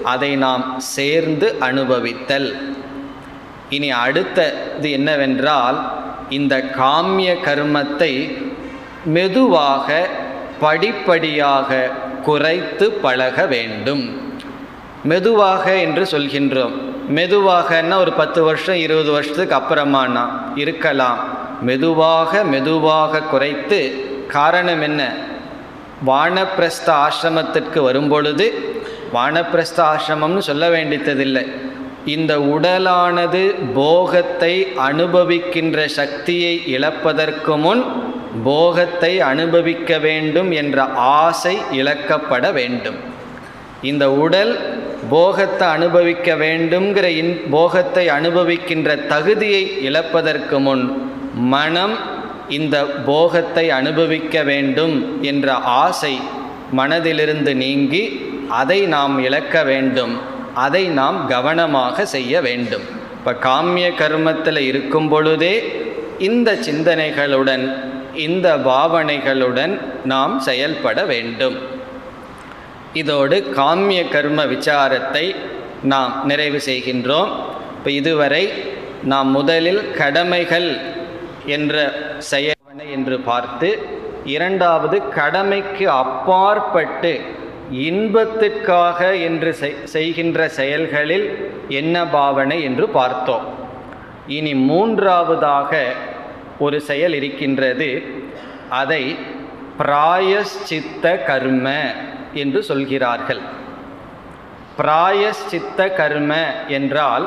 அதை நாம் சேர்ந்து அனுபவித்தல் இனி அடுத்தது என்னவென்றால் இந்த காமிய கர்மத்தை மெதுவாக படிப்படியாக குறைத்து பழக வேண்டும் மெதுவாக என்று சொல்கின்றோம் மெதுவாகன்னா ஒரு பத்து வருஷம் இருபது வருஷத்துக்கு அப்புறமானா இருக்கலாம் மெதுவாக மெதுவாக குறைத்து காரணம் என்ன வானப்பிரஸ்த ஆசிரமத்திற்கு வரும்பொழுது வானப்பிரஸ்த ஆசிரமம்னு சொல்ல வேண்டியதில்லை இந்த உடலானது போகத்தை அனுபவிக்கின்ற சக்தியை இழப்பதற்கு முன் போகத்தை அனுபவிக்க வேண்டும் என்ற ஆசை இழக்கப்பட வேண்டும் இந்த உடல் போகத்தை அனுபவிக்க வேண்டும்ங்கிற இன் போகத்தை அனுபவிக்கின்ற தகுதியை இழப்பதற்கு முன் மனம் இந்த போகத்தை அனுபவிக்க வேண்டும் என்ற ஆசை மனதிலிருந்து நீங்கி அதை நாம் இழக்க வேண்டும் அதை நாம் கவனமாக செய்ய வேண்டும் இப்போ காமிய கர்மத்தில் இருக்கும் பொழுதே இந்த சிந்தனைகளுடன் இந்த பாவனைகளுடன் நாம் செயல்பட வேண்டும் இதோடு காமிய கர்ம விசாரத்தை நாம் நிறைவு செய்கின்றோம் இப்போ இதுவரை நாம் முதலில் கடமைகள் என்ற செயல்வனை என்று பார்த்து இரண்டாவது கடமைக்கு அப்பாற்பட்டு இன்பத்திற்காக என்று செய்கின்ற செயல்களில் என்ன பாவனை என்று பார்த்தோம் இனி மூன்றாவதாக ஒரு செயல் இருக்கின்றது அதை பிராயஷ்சித்த கர்ம என்று சொல்கிறார்கள் பிராயஷ்சித்த கர்ம என்றால்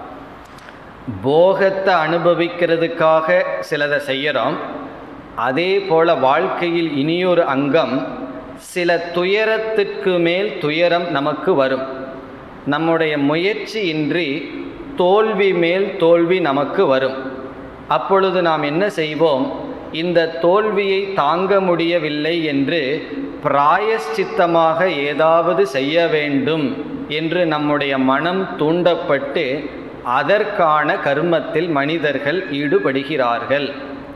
போகத்தை அனுபவிக்கிறதுக்காக சிலதை செய்கிறோம் அதே போல வாழ்க்கையில் இனியொரு அங்கம் சில துயரத்திற்கு மேல் துயரம் நமக்கு வரும் நம்முடைய முயற்சியின்றி தோல்வி மேல் தோல்வி நமக்கு வரும் அப்பொழுது நாம் என்ன செய்வோம் இந்த தோல்வியை தாங்க முடியவில்லை என்று பிராயஷ்சித்தமாக ஏதாவது செய்ய வேண்டும் என்று நம்முடைய மனம் தூண்டப்பட்டு அதற்கான கர்மத்தில் மனிதர்கள் ஈடுபடுகிறார்கள்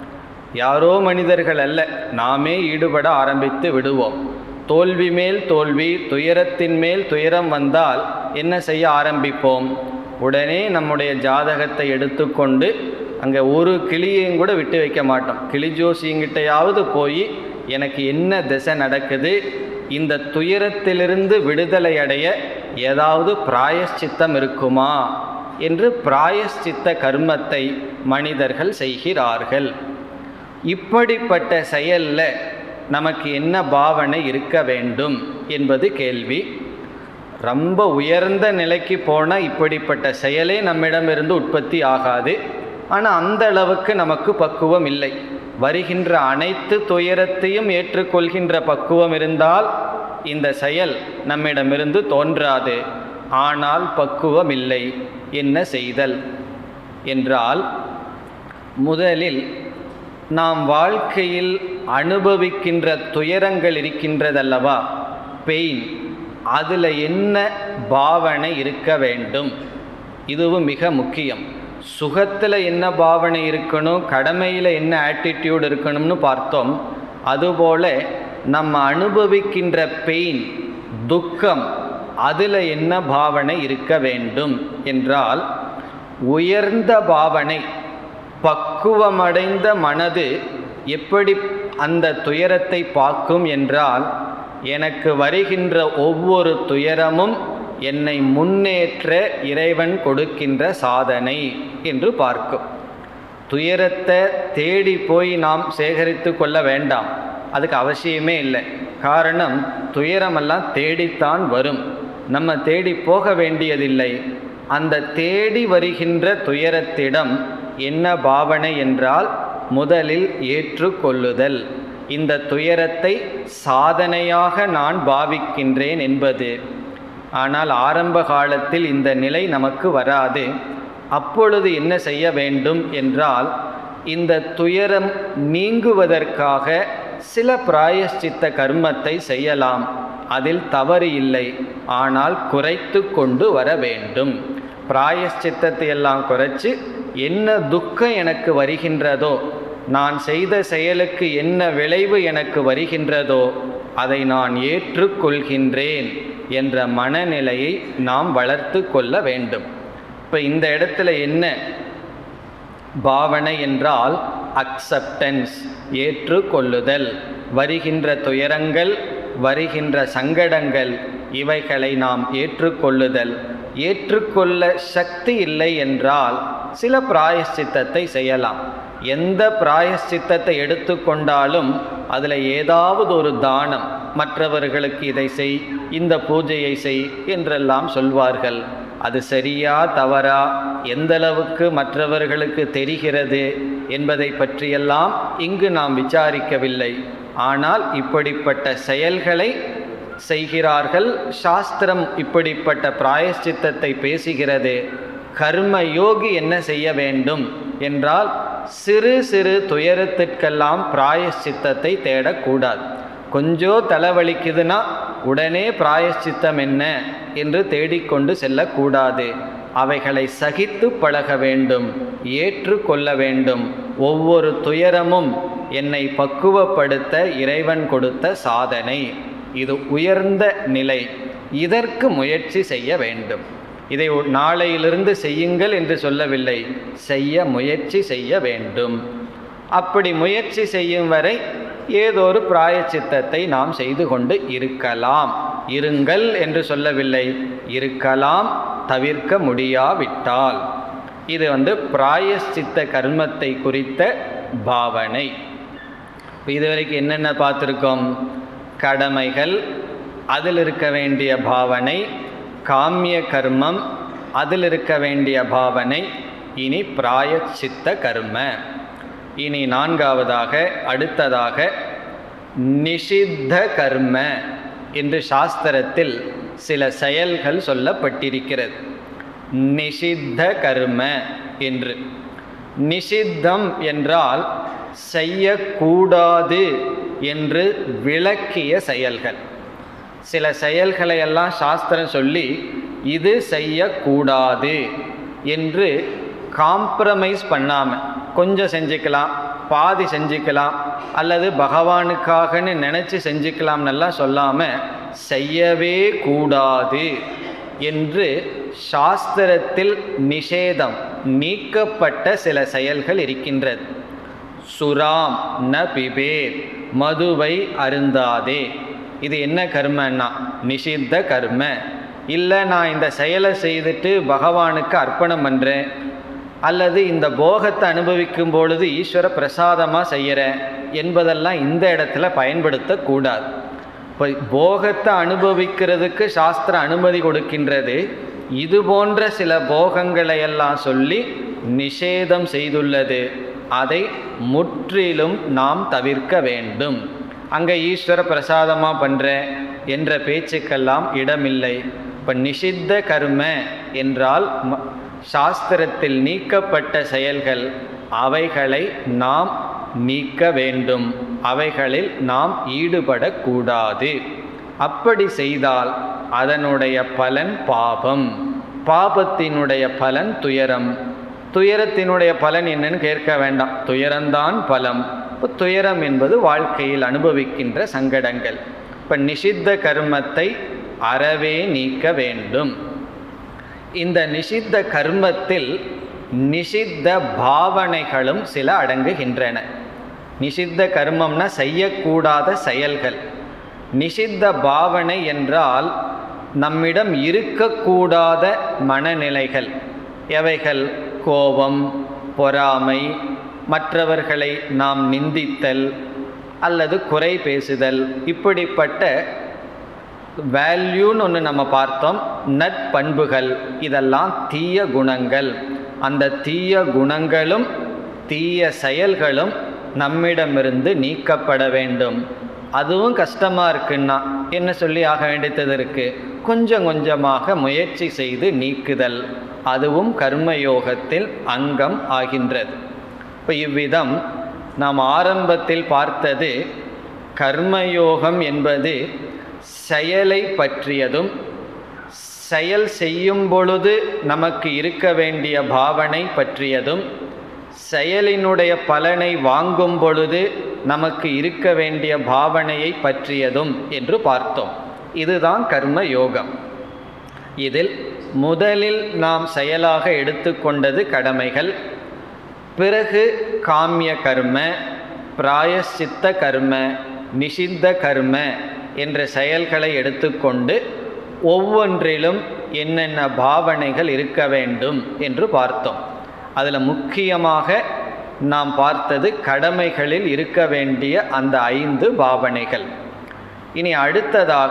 யாரோ மனிதர்கள் அல்ல நாமே ஈடுபட ஆரம்பித்து விடுவோம் தோல்வி மேல் தோல்வி துயரத்தின் மேல் துயரம் வந்தால் என்ன செய்ய ஆரம்பிப்போம் உடனே நம்முடைய ஜாதகத்தை எடுத்துக்கொண்டு அங்கே ஒரு கிளியையும் கூட விட்டு வைக்க மாட்டோம் கிளி ஜோசியங்கிட்டையாவது போய் எனக்கு என்ன திசை நடக்குது இந்த துயரத்திலிருந்து விடுதலை அடைய ஏதாவது பிராயஷ்சித்தம் இருக்குமா என்று பிராயஷ்சித்த கர்மத்தை மனிதர்கள் செய்கிறார்கள் இப்படிப்பட்ட செயலில் நமக்கு என்ன பாவனை இருக்க வேண்டும் என்பது கேள்வி ரொம்ப உயர்ந்த நிலைக்கு போனால் இப்படிப்பட்ட செயலே நம்மிடமிருந்து உற்பத்தி ஆகாது ஆனால் அந்த அளவுக்கு நமக்கு பக்குவம் இல்லை வருகின்ற அனைத்து துயரத்தையும் ஏற்றுக்கொள்கின்ற பக்குவம் இருந்தால் இந்த செயல் நம்மிடமிருந்து தோன்றாது ஆனால் பக்குவம் இல்லை என்ன செய்தல் என்றால் முதலில் நாம் வாழ்க்கையில் அனுபவிக்கின்ற துயரங்கள் இருக்கின்றதல்லவா பெயின் அதில் என்ன பாவனை இருக்க வேண்டும் இதுவும் மிக முக்கியம் சுகத்தில் என்ன பாவனை இருக்கணும் கடமையில் என்ன ஆட்டிடியூட் இருக்கணும்னு பார்த்தோம் அதுபோல நம்ம அனுபவிக்கின்ற பெயின் துக்கம் அதில் என்ன பாவனை இருக்க வேண்டும் என்றால் உயர்ந்த பாவனை பக்குவமடைந்த மனது எப்படி அந்த துயரத்தை பார்க்கும் என்றால் எனக்கு வருகின்ற ஒவ்வொரு துயரமும் என்னை முன்னேற்ற இறைவன் கொடுக்கின்ற சாதனை என்று பார்க்கும் துயரத்தை தேடி போய் நாம் சேகரித்து கொள்ள வேண்டாம் அதுக்கு அவசியமே இல்லை காரணம் துயரமெல்லாம் தேடித்தான் வரும் நம்ம தேடி போக வேண்டியதில்லை அந்த தேடி வருகின்ற துயரத்திடம் என்ன பாவனை என்றால் முதலில் ஏற்றுக்கொள்ளுதல் இந்த துயரத்தை சாதனையாக நான் பாவிக்கின்றேன் என்பது ஆனால் ஆரம்ப காலத்தில் இந்த நிலை நமக்கு வராது அப்பொழுது என்ன செய்ய வேண்டும் என்றால் இந்த துயரம் நீங்குவதற்காக சில பிராயஷ்சித்த கர்மத்தை செய்யலாம் அதில் தவறு இல்லை ஆனால் குறைத்து கொண்டு வர வேண்டும் பிராயஷ்சித்தத்தை எல்லாம் குறைச்சி என்ன துக்கம் எனக்கு வருகின்றதோ நான் செய்த செயலுக்கு என்ன விளைவு எனக்கு வருகின்றதோ அதை நான் ஏற்றுக்கொள்கின்றேன் என்ற மனநிலையை நாம் வளர்த்து கொள்ள வேண்டும் இப்போ இந்த இடத்துல என்ன பாவனை என்றால் அக்செப்டன்ஸ் ஏற்றுக்கொள்ளுதல் வருகின்ற துயரங்கள் வருகின்ற சங்கடங்கள் இவைகளை நாம் ஏற்றுக்கொள்ளுதல் ஏற்றுக்கொள்ள சக்தி இல்லை என்றால் சில பிராயஷ்சித்தத்தை செய்யலாம் எந்த பிராயஷ்சித்தத்தை எடுத்துக்கொண்டாலும் அதில் ஏதாவது ஒரு தானம் மற்றவர்களுக்கு இதை செய் இந்த பூஜையை செய் என்றெல்லாம் சொல்வார்கள் அது சரியா தவறா எந்தளவுக்கு மற்றவர்களுக்கு தெரிகிறது என்பதை பற்றியெல்லாம் இங்கு நாம் விசாரிக்கவில்லை ஆனால் இப்படிப்பட்ட செயல்களை செய்கிறார்கள் சாஸ்திரம் இப்படிப்பட்ட பிராயஷ்சித்தத்தை பேசுகிறது கர்ம யோகி என்ன செய்ய வேண்டும் என்றால் சிறு சிறு துயரத்திற்கெல்லாம் பிராயஷ்சித்தத்தை தேடக்கூடாது கொஞ்சம் தலைவலிக்குதுன்னா உடனே பிராயஷ்சித்தம் என்ன என்று தேடிக்கொண்டு செல்லக்கூடாது அவைகளை சகித்து பழக வேண்டும் ஏற்றுக்கொள்ள வேண்டும் ஒவ்வொரு துயரமும் என்னை பக்குவப்படுத்த இறைவன் கொடுத்த சாதனை இது உயர்ந்த நிலை இதற்கு முயற்சி செய்ய வேண்டும் இதை ஒ- நாளையிலிருந்து செய்யுங்கள் என்று சொல்லவில்லை செய்ய முயற்சி செய்ய வேண்டும் அப்படி முயற்சி செய்யும் வரை ஏதொரு பிராயச்சித்தத்தை நாம் செய்து கொண்டு இருக்கலாம் இருங்கள் என்று சொல்லவில்லை இருக்கலாம் தவிர்க்க முடியாவிட்டால் இது வந்து பிராயச்சித்த கர்மத்தை குறித்த பாவனை இப்ப இதுவரைக்கும் என்னென்ன பார்த்துருக்கோம் கடமைகள் அதில் இருக்க வேண்டிய பாவனை காமிய கர்மம் அதில் இருக்க வேண்டிய பாவனை இனி பிராயச்சித்த கர்ம இனி நான்காவதாக அடுத்ததாக நிஷித்த கர்ம என்று சாஸ்திரத்தில் சில செயல்கள் சொல்லப்பட்டிருக்கிறது நிஷித்த கர்ம என்று நிஷித்தம் என்றால் செய்யக்கூடாது என்று விளக்கிய செயல்கள் சில செயல்களை எல்லாம் சாஸ்திரம் சொல்லி இது செய்யக்கூடாது என்று காம்ப்ரமைஸ் பண்ணாமல் கொஞ்சம் செஞ்சுக்கலாம் பாதி செஞ்சுக்கலாம் அல்லது பகவானுக்காகன்னு நினச்சி செஞ்சுக்கலாம்னெல்லாம் சொல்லாமல் செய்யவே கூடாது என்று சாஸ்திரத்தில் நிஷேதம் நீக்கப்பட்ட சில செயல்கள் இருக்கின்றது சுராம் ந பிபேர் மதுவை அருந்தாதே இது என்ன கர்மன்னா நிஷித்த கர்ம இல்லை நான் இந்த செயலை செய்துட்டு பகவானுக்கு அர்ப்பணம் பண்ணுறேன் அல்லது இந்த போகத்தை அனுபவிக்கும் பொழுது ஈஸ்வர பிரசாதமாக செய்கிறேன் என்பதெல்லாம் இந்த இடத்துல பயன்படுத்தக்கூடாது இப்போ போகத்தை அனுபவிக்கிறதுக்கு சாஸ்திர அனுமதி கொடுக்கின்றது இது போன்ற சில போகங்களை எல்லாம் சொல்லி நிஷேதம் செய்துள்ளது அதை முற்றிலும் நாம் தவிர்க்க வேண்டும் அங்கே ஈஸ்வர பிரசாதமாக பண்ணுறேன் என்ற பேச்சுக்கெல்லாம் இடமில்லை இப்போ நிஷித்த கர்ம என்றால் ம- சாஸ்திரத்தில் நீக்கப்பட்ட செயல்கள் அவைகளை நாம் நீக்க வேண்டும் அவைகளில் நாம் ஈடுபடக்கூடாது அப்படி செய்தால் அதனுடைய பலன் பாபம் பாபத்தினுடைய பலன் துயரம் துயரத்தினுடைய பலன் என்னன்னு கேட்க வேண்டாம் துயரம்தான் பலம் இப்போ துயரம் என்பது வாழ்க்கையில் அனுபவிக்கின்ற சங்கடங்கள் இப்போ நிஷித்த கர்மத்தை அறவே நீக்க வேண்டும் இந்த நிஷித்த கர்மத்தில் நிஷித்த பாவனைகளும் சில அடங்குகின்றன நிஷித்த கர்மம்னா செய்யக்கூடாத செயல்கள் நிஷித்த பாவனை என்றால் நம்மிடம் இருக்கக்கூடாத மனநிலைகள் எவைகள் கோபம் பொறாமை மற்றவர்களை நாம் நிந்தித்தல் அல்லது குறை பேசுதல் இப்படிப்பட்ட வேல்யூன்னு ஒன்று நம்ம பார்த்தோம் நற்பண்புகள் இதெல்லாம் தீய குணங்கள் அந்த தீய குணங்களும் தீய செயல்களும் நம்மிடமிருந்து நீக்கப்பட வேண்டும் அதுவும் கஷ்டமாக இருக்குன்னா என்ன சொல்லி ஆக வேண்டியது இருக்குது கொஞ்சம் கொஞ்சமாக முயற்சி செய்து நீக்குதல் அதுவும் கர்மயோகத்தில் அங்கம் ஆகின்றது இப்போ இவ்விதம் நாம் ஆரம்பத்தில் பார்த்தது கர்மயோகம் என்பது செயலை பற்றியதும் செயல் செய்யும் பொழுது நமக்கு இருக்க வேண்டிய பாவனை பற்றியதும் செயலினுடைய பலனை வாங்கும் பொழுது நமக்கு இருக்க வேண்டிய பாவனையை பற்றியதும் என்று பார்த்தோம் இதுதான் கர்ம யோகம் இதில் முதலில் நாம் செயலாக எடுத்துக்கொண்டது கடமைகள் பிறகு காமிய கர்ம பிராயசித்த கர்ம நிஷித்த கர்ம என்ற செயல்களை எடுத்துக்கொண்டு ஒவ்வொன்றிலும் என்னென்ன பாவனைகள் இருக்க வேண்டும் என்று பார்த்தோம் அதில் முக்கியமாக நாம் பார்த்தது கடமைகளில் இருக்க வேண்டிய அந்த ஐந்து பாவனைகள் இனி அடுத்ததாக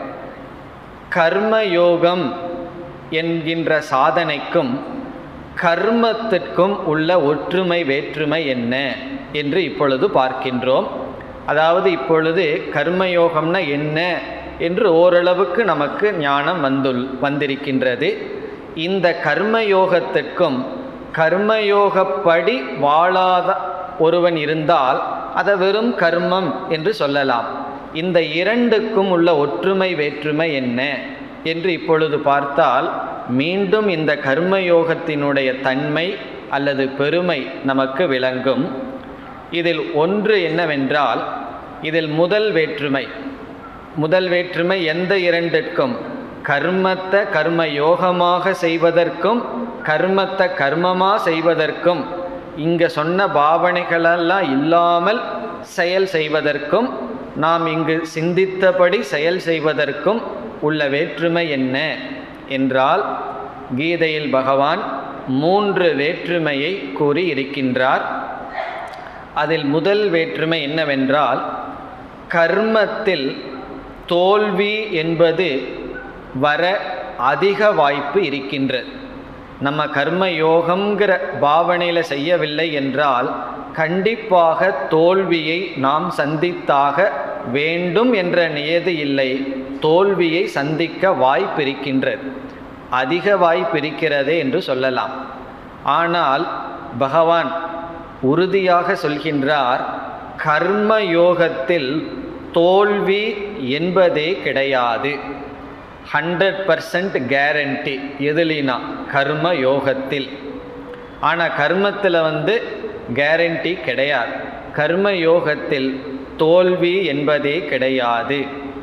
கர்மயோகம் என்கின்ற சாதனைக்கும் கர்மத்திற்கும் உள்ள ஒற்றுமை வேற்றுமை என்ன என்று இப்பொழுது பார்க்கின்றோம் அதாவது இப்பொழுது கர்மயோகம்னா என்ன என்று ஓரளவுக்கு நமக்கு ஞானம் வந்துள் வந்திருக்கின்றது இந்த கர்மயோகத்திற்கும் கர்மயோகப்படி வாழாத ஒருவன் இருந்தால் அதை வெறும் கர்மம் என்று சொல்லலாம் இந்த இரண்டுக்கும் உள்ள ஒற்றுமை வேற்றுமை என்ன என்று இப்பொழுது பார்த்தால் மீண்டும் இந்த கர்மயோகத்தினுடைய தன்மை அல்லது பெருமை நமக்கு விளங்கும் இதில் ஒன்று என்னவென்றால் இதில் முதல் வேற்றுமை முதல் வேற்றுமை எந்த இரண்டிற்கும் கர்மத்தை கர்ம யோகமாக செய்வதற்கும் கர்மத்தை கர்மமாக செய்வதற்கும் இங்கே சொன்ன பாவனைகளெல்லாம் இல்லாமல் செயல் செய்வதற்கும் நாம் இங்கு சிந்தித்தபடி செயல் செய்வதற்கும் உள்ள வேற்றுமை என்ன என்றால் கீதையில் பகவான் மூன்று வேற்றுமையை கூறி இருக்கின்றார் அதில் முதல் வேற்றுமை என்னவென்றால் கர்மத்தில் தோல்வி என்பது வர அதிக வாய்ப்பு இருக்கின்றது நம்ம கர்ம யோகங்கிற பாவனையில் செய்யவில்லை என்றால் கண்டிப்பாக தோல்வியை நாம் சந்தித்தாக வேண்டும் என்ற நியதி இல்லை தோல்வியை சந்திக்க வாய்ப்பு இருக்கின்றது அதிக வாய்ப்பு இருக்கிறதே என்று சொல்லலாம் ஆனால் பகவான் உறுதியாக சொல்கின்றார் கர்ம யோகத்தில் தோல்வி என்பதே கிடையாது ஹண்ட்ரட் பர்சன்ட் கேரண்டி எதுலினா கர்ம யோகத்தில் ஆனால் கர்மத்தில் வந்து கேரண்டி கிடையாது கர்ம யோகத்தில் தோல்வி என்பதே கிடையாது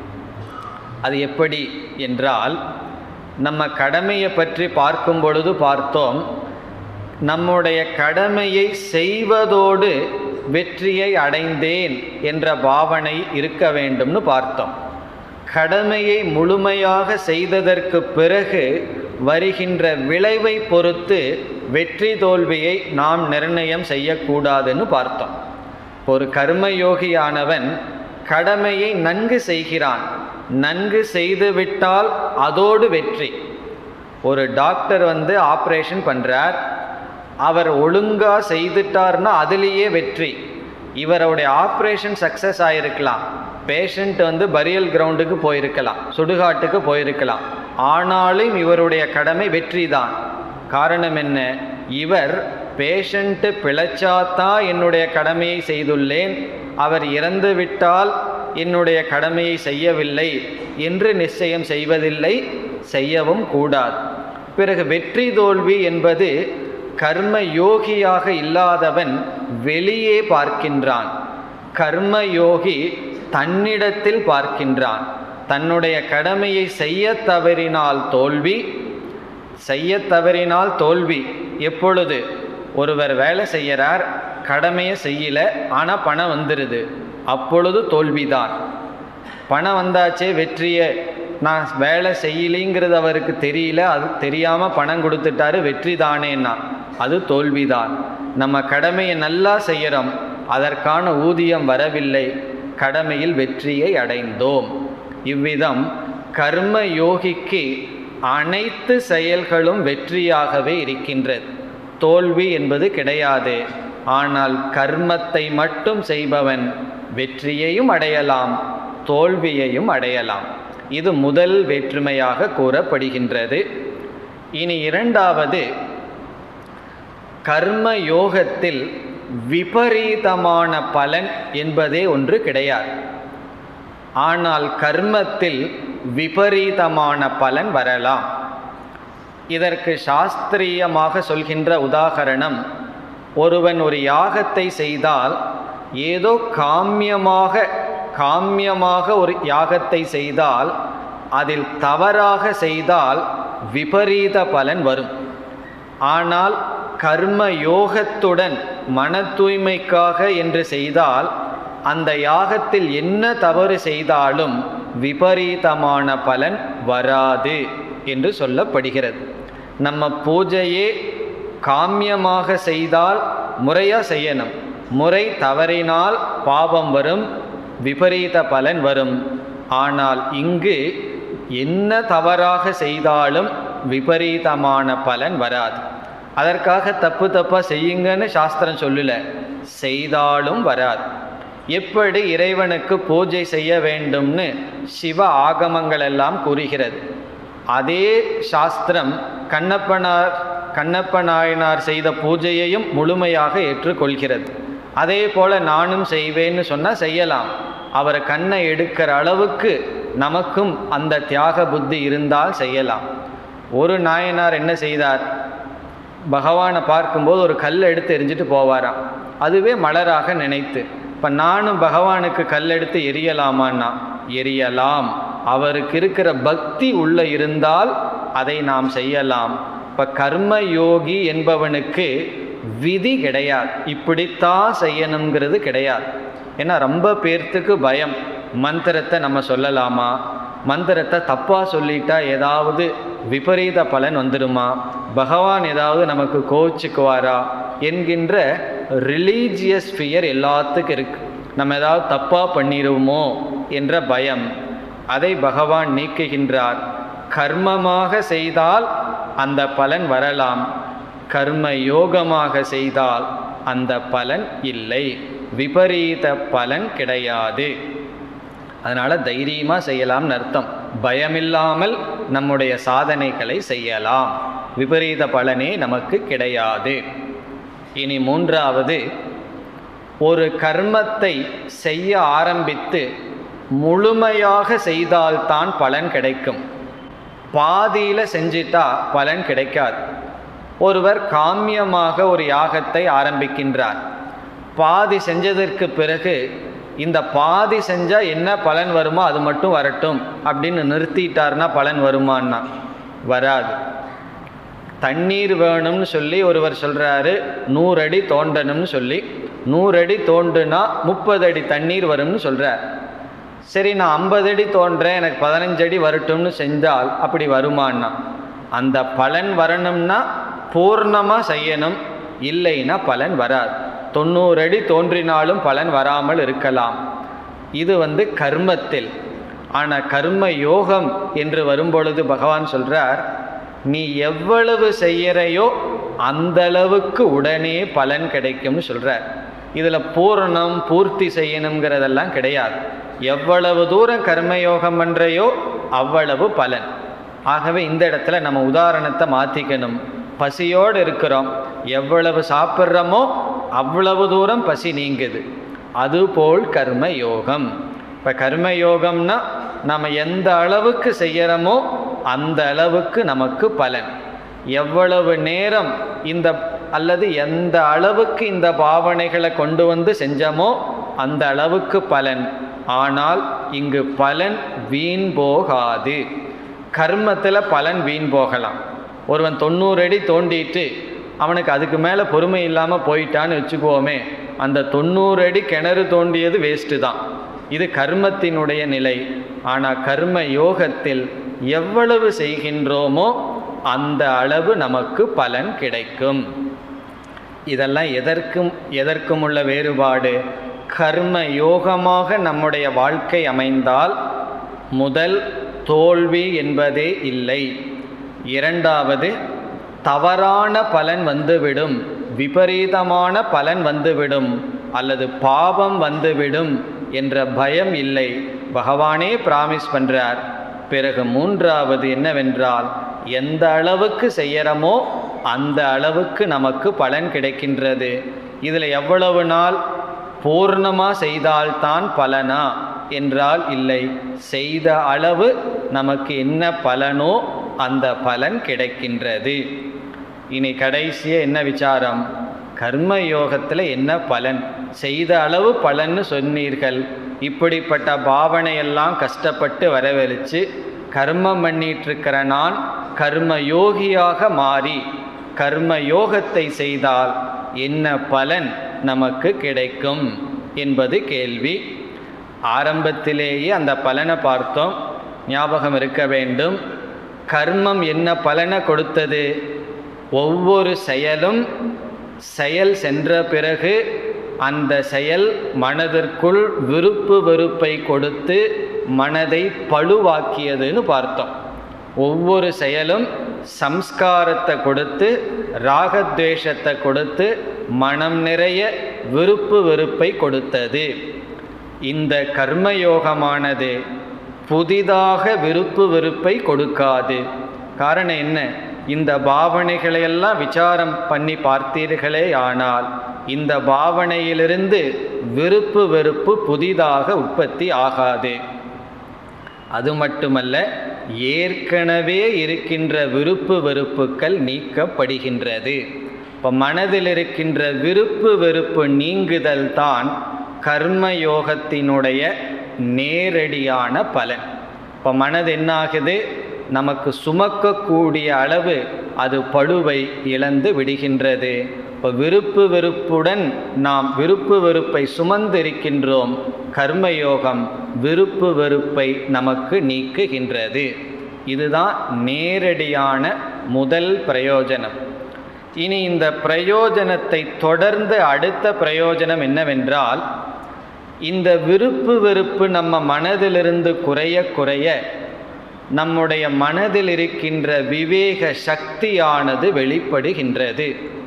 அது எப்படி என்றால் நம்ம கடமையை பற்றி பார்க்கும் பொழுது பார்த்தோம் நம்முடைய கடமையை செய்வதோடு வெற்றியை அடைந்தேன் என்ற பாவனை இருக்க வேண்டும்னு பார்த்தோம் கடமையை முழுமையாக செய்ததற்கு பிறகு வருகின்ற விளைவை பொறுத்து வெற்றி தோல்வியை நாம் நிர்ணயம் செய்யக்கூடாதுன்னு பார்த்தோம் ஒரு கர்மயோகியானவன் கடமையை நன்கு செய்கிறான் நன்கு செய்துவிட்டால் அதோடு வெற்றி ஒரு டாக்டர் வந்து ஆப்ரேஷன் பண்ணுறார் அவர் ஒழுங்காக செய்துட்டார்னா அதுலேயே வெற்றி இவருடைய ஆப்ரேஷன் சக்ஸஸ் ஆகிருக்கலாம் பேஷண்ட் வந்து பரியல் கிரவுண்டுக்கு போயிருக்கலாம் சுடுகாட்டுக்கு போயிருக்கலாம் ஆனாலும் இவருடைய கடமை வெற்றி தான் காரணம் என்ன இவர் பேஷண்ட்டு பிழைச்சாதான் என்னுடைய கடமையை செய்துள்ளேன் அவர் இறந்து விட்டால் என்னுடைய கடமையை செய்யவில்லை என்று நிச்சயம் செய்வதில்லை செய்யவும் கூடாது பிறகு வெற்றி தோல்வி என்பது கர்ம யோகியாக இல்லாதவன் வெளியே பார்க்கின்றான் கர்ம யோகி தன்னிடத்தில் பார்க்கின்றான் தன்னுடைய கடமையை செய்ய தவறினால் தோல்வி செய்ய தவறினால் தோல்வி எப்பொழுது ஒருவர் வேலை செய்கிறார் கடமையை செய்யல ஆனால் பணம் வந்துடுது அப்பொழுது தோல்விதான் பணம் வந்தாச்சே வெற்றியை நான் வேலை செய்யலிங்கிறது அவருக்கு தெரியல அது தெரியாமல் பணம் கொடுத்துட்டாரு வெற்றி தானேன்னா அது தோல்விதான் நம்ம கடமையை நல்லா செய்கிறோம் அதற்கான ஊதியம் வரவில்லை கடமையில் வெற்றியை அடைந்தோம் இவ்விதம் கர்ம யோகிக்கு அனைத்து செயல்களும் வெற்றியாகவே இருக்கின்றது தோல்வி என்பது கிடையாது ஆனால் கர்மத்தை மட்டும் செய்பவன் வெற்றியையும் அடையலாம் தோல்வியையும் அடையலாம் இது முதல் வேற்றுமையாக கூறப்படுகின்றது இனி இரண்டாவது கர்ம யோகத்தில் விபரீதமான பலன் என்பதே ஒன்று கிடையாது ஆனால் கர்மத்தில் விபரீதமான பலன் வரலாம் இதற்கு சாஸ்திரியமாக சொல்கின்ற உதாகரணம் ஒருவன் ஒரு யாகத்தை செய்தால் ஏதோ காமியமாக காமியமாக ஒரு யாகத்தை செய்தால் அதில் தவறாக செய்தால் விபரீத பலன் வரும் ஆனால் கர்ம யோகத்துடன் மன தூய்மைக்காக என்று செய்தால் அந்த யாகத்தில் என்ன தவறு செய்தாலும் விபரீதமான பலன் வராது என்று சொல்லப்படுகிறது நம்ம பூஜையே காமியமாக செய்தால் முறையாக செய்யணும் முறை தவறினால் பாவம் வரும் விபரீத பலன் வரும் ஆனால் இங்கு என்ன தவறாக செய்தாலும் விபரீதமான பலன் வராது அதற்காக தப்பு தப்பாக செய்யுங்கன்னு சாஸ்திரம் சொல்லல செய்தாலும் வராது எப்படி இறைவனுக்கு பூஜை செய்ய வேண்டும்னு சிவ ஆகமங்கள் எல்லாம் கூறுகிறது அதே சாஸ்திரம் கண்ணப்பனார் கண்ணப்ப நாயனார் செய்த பூஜையையும் முழுமையாக ஏற்றுக்கொள்கிறது அதே போல நானும் செய்வேன்னு சொன்னால் செய்யலாம் அவர் கண்ணை எடுக்கிற அளவுக்கு நமக்கும் அந்த தியாக புத்தி இருந்தால் செய்யலாம் ஒரு நாயனார் என்ன செய்தார் பகவானை பார்க்கும்போது ஒரு கல் எடுத்து எரிஞ்சிட்டு போவாராம் அதுவே மலராக நினைத்து இப்போ நானும் பகவானுக்கு கல் எடுத்து எரியலாமான்னா எரியலாம் அவருக்கு இருக்கிற பக்தி உள்ள இருந்தால் அதை நாம் செய்யலாம் இப்போ கர்ம யோகி என்பவனுக்கு விதி கிடையாது இப்படித்தான் செய்யணுங்கிறது கிடையாது ஏன்னா ரொம்ப பேர்த்துக்கு பயம் மந்திரத்தை நம்ம சொல்லலாமா மந்திரத்தை தப்பாக சொல்லிட்டா ஏதாவது விபரீத பலன் வந்துடுமா பகவான் ஏதாவது நமக்கு கோச்சுக்குவாரா என்கின்ற ரிலீஜியஸ் ஃபியர் எல்லாத்துக்கும் இருக்கு நம்ம ஏதாவது தப்பாக பண்ணிடுவோமோ என்ற பயம் அதை பகவான் நீக்குகின்றார் கர்மமாக செய்தால் அந்த பலன் வரலாம் கர்ம யோகமாக செய்தால் அந்த பலன் இல்லை விபரீத பலன் கிடையாது அதனால் தைரியமாக செய்யலாம்னு அர்த்தம் பயமில்லாமல் நம்முடைய சாதனைகளை செய்யலாம் விபரீத பலனே நமக்கு கிடையாது இனி மூன்றாவது ஒரு கர்மத்தை செய்ய ஆரம்பித்து முழுமையாக செய்தால்தான் பலன் கிடைக்கும் பாதியில் செஞ்சிட்டா பலன் கிடைக்காது ஒருவர் காமியமாக ஒரு யாகத்தை ஆரம்பிக்கின்றார் பாதி செஞ்சதற்கு பிறகு இந்த பாதி செஞ்சால் என்ன பலன் வருமோ அது மட்டும் வரட்டும் அப்படின்னு நிறுத்திட்டார்னா பலன் வருமான்னா வராது தண்ணீர் வேணும்னு சொல்லி ஒருவர் சொல்கிறாரு நூறு அடி தோண்டணும்னு சொல்லி நூறு அடி தோண்டுனா முப்பது அடி தண்ணீர் வரும்னு சொல்கிறார் சரி நான் ஐம்பது அடி தோன்றேன் எனக்கு பதினஞ்சு அடி வரட்டும்னு செஞ்சால் அப்படி வருமானா அந்த பலன் வரணும்னா பூர்ணமாக செய்யணும் இல்லைன்னா பலன் வராது தொண்ணூறு அடி தோன்றினாலும் பலன் வராமல் இருக்கலாம் இது வந்து கர்மத்தில் ஆனால் கர்ம யோகம் என்று வரும்பொழுது பகவான் சொல்கிறார் நீ எவ்வளவு செய்யறையோ அந்த அளவுக்கு உடனே பலன் கிடைக்கும்னு சொல்கிறார் இதில் பூரணம் பூர்த்தி செய்யணுங்கிறதெல்லாம் கிடையாது எவ்வளவு தூரம் கர்மயோகம் பண்ணுறையோ அவ்வளவு பலன் ஆகவே இந்த இடத்துல நம்ம உதாரணத்தை மாற்றிக்கணும் பசியோடு இருக்கிறோம் எவ்வளவு சாப்பிட்றோமோ அவ்வளவு தூரம் பசி நீங்குது அதுபோல் கர்ம யோகம் இப்போ கர்ம யோகம்னா நம்ம எந்த அளவுக்கு செய்யறோமோ அந்த அளவுக்கு நமக்கு பலன் எவ்வளவு நேரம் இந்த அல்லது எந்த அளவுக்கு இந்த பாவனைகளை கொண்டு வந்து செஞ்சோமோ அந்த அளவுக்கு பலன் ஆனால் இங்கு பலன் வீண் போகாது கர்மத்தில் பலன் வீண் போகலாம் ஒருவன் தொண்ணூறு அடி தோண்டிட்டு அவனுக்கு அதுக்கு மேலே பொறுமை இல்லாமல் போயிட்டான்னு வச்சுக்குவோமே அந்த தொண்ணூறு அடி கிணறு தோண்டியது வேஸ்ட்டு தான் இது கர்மத்தினுடைய நிலை ஆனால் கர்ம யோகத்தில் எவ்வளவு செய்கின்றோமோ அந்த அளவு நமக்கு பலன் கிடைக்கும் இதெல்லாம் எதற்கும் எதற்கும் உள்ள வேறுபாடு கர்ம யோகமாக நம்முடைய வாழ்க்கை அமைந்தால் முதல் தோல்வி என்பதே இல்லை இரண்டாவது தவறான பலன் வந்துவிடும் விபரீதமான பலன் வந்துவிடும் அல்லது பாவம் வந்துவிடும் என்ற பயம் இல்லை பகவானே பிராமிஸ் பண்ணுறார் பிறகு மூன்றாவது என்னவென்றால் எந்த அளவுக்கு செய்யறமோ அந்த அளவுக்கு நமக்கு பலன் கிடைக்கின்றது இதில் எவ்வளவு நாள் பூர்ணமாக செய்தால்தான் பலனா என்றால் இல்லை செய்த அளவு நமக்கு என்ன பலனோ அந்த பலன் கிடைக்கின்றது இனி கடைசியே என்ன விசாரம் கர்ம யோகத்தில் என்ன பலன் செய்த அளவு பலன்னு சொன்னீர்கள் இப்படிப்பட்ட பாவனையெல்லாம் கஷ்டப்பட்டு வரவழைச்சு கர்மம் பண்ணிட்டு இருக்கிற நான் கர்ம யோகியாக மாறி கர்ம யோகத்தை செய்தால் என்ன பலன் நமக்கு கிடைக்கும் என்பது கேள்வி ஆரம்பத்திலேயே அந்த பலனை பார்த்தோம் ஞாபகம் இருக்க வேண்டும் கர்மம் என்ன பலனை கொடுத்தது ஒவ்வொரு செயலும் செயல் சென்ற பிறகு அந்த செயல் மனதிற்குள் விருப்பு வெறுப்பை கொடுத்து மனதை பழுவாக்கியதுன்னு பார்த்தோம் ஒவ்வொரு செயலும் சம்ஸ்காரத்தை கொடுத்து ராகத்வேஷத்தை கொடுத்து மனம் நிறைய விருப்பு வெறுப்பை கொடுத்தது இந்த கர்மயோகமானது புதிதாக விருப்பு வெறுப்பை கொடுக்காது காரணம் என்ன இந்த பாவனைகளையெல்லாம் விசாரம் பண்ணி பார்த்தீர்களே ஆனால் இந்த பாவனையிலிருந்து விருப்பு வெறுப்பு புதிதாக உற்பத்தி ஆகாது அது மட்டுமல்ல ஏற்கனவே இருக்கின்ற விருப்பு வெறுப்புகள் நீக்கப்படுகின்றது இப்போ மனதில் இருக்கின்ற விருப்பு வெறுப்பு நீங்குதல் தான் கர்மயோகத்தினுடைய நேரடியான பலன் இப்போ மனது என்னாகுது நமக்கு சுமக்கக்கூடிய அளவு அது பழுவை இழந்து விடுகின்றது இப்போ விருப்பு வெறுப்புடன் நாம் விருப்பு வெறுப்பை சுமந்திருக்கின்றோம் கர்மயோகம் விருப்பு வெறுப்பை நமக்கு நீக்குகின்றது இதுதான் நேரடியான முதல் பிரயோஜனம் இனி இந்த பிரயோஜனத்தை தொடர்ந்து அடுத்த பிரயோஜனம் என்னவென்றால் இந்த விருப்பு வெறுப்பு நம்ம மனதிலிருந்து குறைய குறைய நம்முடைய மனதில் இருக்கின்ற விவேக சக்தியானது வெளிப்படுகின்றது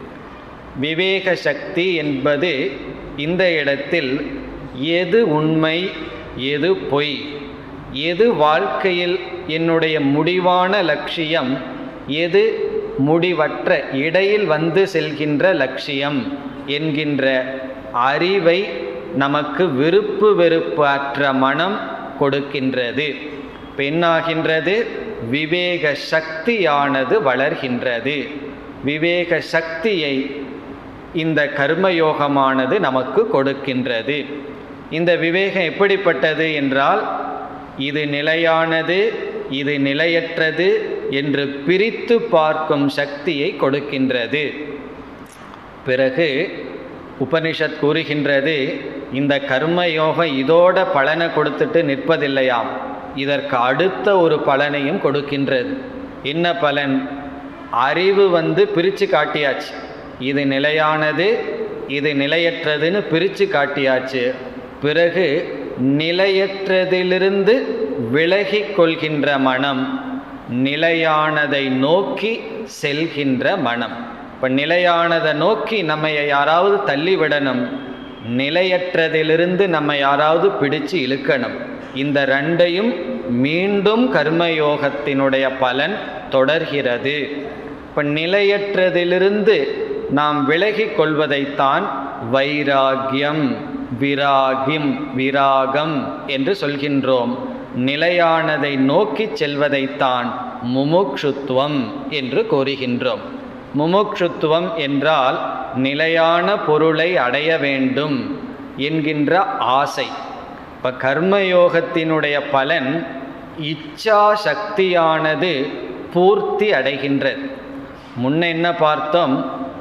விவேக சக்தி என்பது இந்த இடத்தில் எது உண்மை எது பொய் எது வாழ்க்கையில் என்னுடைய முடிவான லட்சியம் எது முடிவற்ற இடையில் வந்து செல்கின்ற லட்சியம் என்கின்ற அறிவை நமக்கு விருப்பு வெறுப்பு அற்ற மனம் கொடுக்கின்றது பெண்ணாகின்றது விவேக சக்தியானது வளர்கின்றது விவேக சக்தியை இந்த கர்மயோகமானது நமக்கு கொடுக்கின்றது இந்த விவேகம் எப்படிப்பட்டது என்றால் இது நிலையானது இது நிலையற்றது என்று பிரித்து பார்க்கும் சக்தியை கொடுக்கின்றது பிறகு உபனிஷத் கூறுகின்றது இந்த கர்மயோகம் இதோட பலனை கொடுத்துட்டு நிற்பதில்லையாம் இதற்கு அடுத்த ஒரு பலனையும் கொடுக்கின்றது என்ன பலன் அறிவு வந்து பிரித்து காட்டியாச்சு இது நிலையானது இது நிலையற்றதுன்னு பிரித்து காட்டியாச்சு பிறகு நிலையற்றதிலிருந்து விலகி கொள்கின்ற மனம் நிலையானதை நோக்கி செல்கின்ற மனம் இப்போ நிலையானதை நோக்கி நம்ம யாராவது தள்ளிவிடணும் நிலையற்றதிலிருந்து நம்ம யாராவது பிடிச்சு இழுக்கணும் இந்த ரெண்டையும் மீண்டும் கர்மயோகத்தினுடைய பலன் தொடர்கிறது இப்போ நிலையற்றதிலிருந்து நாம் விலகிக் கொள்வதைத்தான் வைராகியம் விராகிம் விராகம் என்று சொல்கின்றோம் நிலையானதை நோக்கிச் செல்வதைத்தான் முமுக்ஷுத்துவம் என்று கூறுகின்றோம் முமுக்ஷுத்துவம் என்றால் நிலையான பொருளை அடைய வேண்டும் என்கின்ற ஆசை இப்போ கர்மயோகத்தினுடைய பலன் இச்சா சக்தியானது பூர்த்தி அடைகின்றது முன்ன என்ன பார்த்தோம்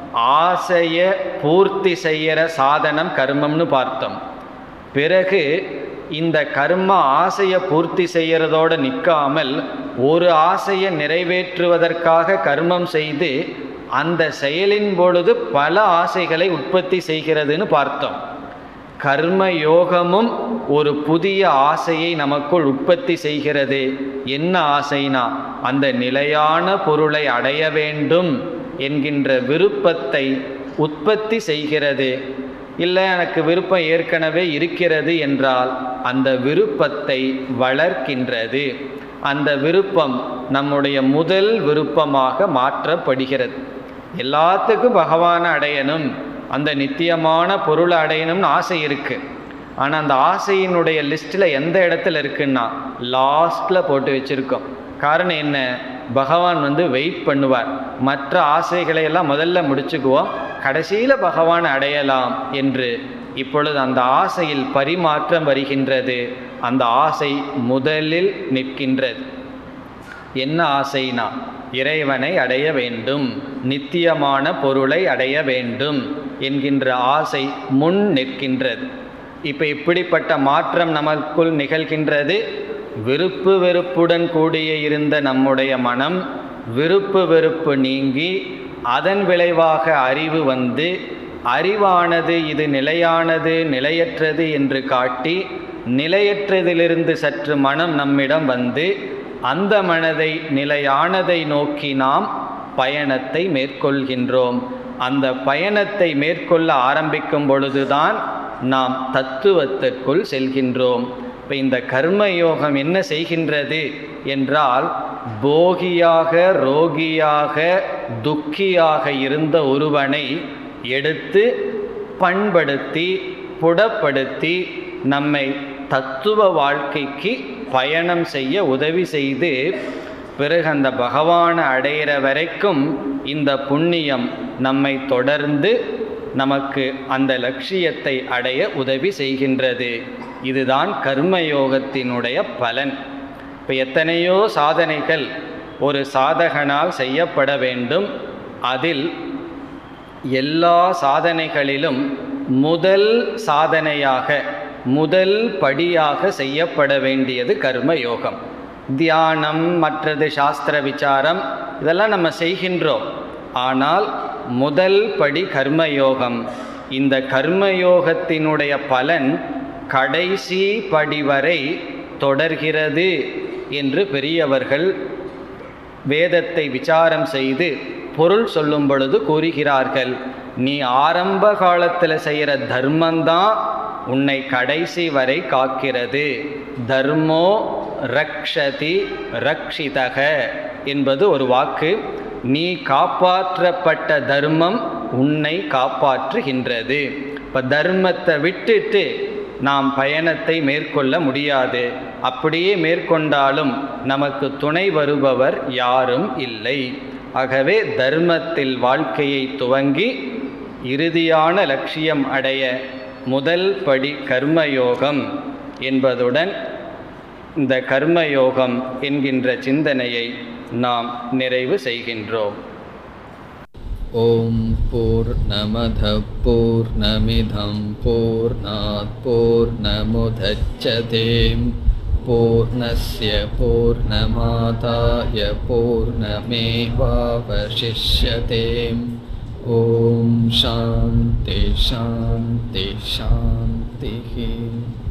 ஆசையை பூர்த்தி செய்கிற சாதனம் கர்மம்னு பார்த்தோம் பிறகு இந்த கர்ம ஆசையை பூர்த்தி செய்கிறதோடு நிற்காமல் ஒரு ஆசையை நிறைவேற்றுவதற்காக கர்மம் செய்து அந்த செயலின் பொழுது பல ஆசைகளை உற்பத்தி செய்கிறதுன்னு பார்த்தோம் கர்ம யோகமும் ஒரு புதிய ஆசையை நமக்குள் உற்பத்தி செய்கிறது என்ன ஆசைனா அந்த நிலையான பொருளை அடைய வேண்டும் என்கின்ற விருப்பத்தை உற்பத்தி செய்கிறது இல்லை எனக்கு விருப்பம் ஏற்கனவே இருக்கிறது என்றால் அந்த விருப்பத்தை வளர்க்கின்றது அந்த விருப்பம் நம்முடைய முதல் விருப்பமாக மாற்றப்படுகிறது எல்லாத்துக்கும் பகவானை அடையணும் அந்த நித்தியமான பொருளை அடையணும்னு ஆசை இருக்குது ஆனால் அந்த ஆசையினுடைய லிஸ்ட்டில் எந்த இடத்துல இருக்குன்னா லாஸ்ட்டில் போட்டு வச்சுருக்கோம் காரணம் என்ன பகவான் வந்து வெயிட் பண்ணுவார் மற்ற ஆசைகளை எல்லாம் முதல்ல முடிச்சுக்குவோம் கடைசியில் பகவான் அடையலாம் என்று இப்பொழுது அந்த ஆசையில் பரிமாற்றம் வருகின்றது அந்த ஆசை முதலில் நிற்கின்றது என்ன ஆசைனா இறைவனை அடைய வேண்டும் நித்தியமான பொருளை அடைய வேண்டும் என்கின்ற ஆசை முன் நிற்கின்றது இப்போ இப்படிப்பட்ட மாற்றம் நமக்குள் நிகழ்கின்றது விருப்பு வெறுப்புடன் கூடிய இருந்த நம்முடைய மனம் விருப்பு வெறுப்பு நீங்கி அதன் விளைவாக அறிவு வந்து அறிவானது இது நிலையானது நிலையற்றது என்று காட்டி நிலையற்றதிலிருந்து சற்று மனம் நம்மிடம் வந்து அந்த மனதை நிலையானதை நோக்கி நாம் பயணத்தை மேற்கொள்கின்றோம் அந்த பயணத்தை மேற்கொள்ள ஆரம்பிக்கும் பொழுதுதான் நாம் தத்துவத்திற்குள் செல்கின்றோம் இப்போ இந்த கர்மயோகம் என்ன செய்கின்றது என்றால் போகியாக ரோகியாக துக்கியாக இருந்த ஒருவனை எடுத்து பண்படுத்தி புடப்படுத்தி நம்மை தத்துவ வாழ்க்கைக்கு பயணம் செய்ய உதவி செய்து பிறகு அந்த பகவானை அடையிற வரைக்கும் இந்த புண்ணியம் நம்மை தொடர்ந்து நமக்கு அந்த லட்சியத்தை அடைய உதவி செய்கின்றது இதுதான் கர்மயோகத்தினுடைய பலன் இப்போ எத்தனையோ சாதனைகள் ஒரு சாதகனால் செய்யப்பட வேண்டும் அதில் எல்லா சாதனைகளிலும் முதல் சாதனையாக முதல் படியாக செய்யப்பட வேண்டியது கர்மயோகம் தியானம் மற்றது சாஸ்திர விசாரம் இதெல்லாம் நம்ம செய்கின்றோம் ஆனால் முதல் படி கர்மயோகம் இந்த கர்மயோகத்தினுடைய பலன் கடைசி படி வரை தொடர்கிறது என்று பெரியவர்கள் வேதத்தை விசாரம் செய்து பொருள் சொல்லும் பொழுது கூறுகிறார்கள் நீ ஆரம்ப காலத்தில் செய்கிற தர்மந்தான் உன்னை கடைசி வரை காக்கிறது தர்மோ ரக்ஷதி ரக்ஷிதக என்பது ஒரு வாக்கு நீ காப்பாற்றப்பட்ட தர்மம் உன்னை காப்பாற்றுகின்றது இப்போ தர்மத்தை விட்டுட்டு நாம் பயணத்தை மேற்கொள்ள முடியாது அப்படியே மேற்கொண்டாலும் நமக்கு துணை வருபவர் யாரும் இல்லை ஆகவே தர்மத்தில் வாழ்க்கையை துவங்கி இறுதியான லட்சியம் அடைய முதல் படி கர்மயோகம் என்பதுடன் இந்த கர்மயோகம் என்கின்ற சிந்தனையை நாம் நிறைவு செய்கின்றோம் ॐ पूर्णमधः पूर्णमिधं पूर्णात् पूर्णमुदच्छते पूर्णस्य पूर्णमादाय पूर्णमेवावशिष्यते ॐ शान्ति शान्ति शान्तिः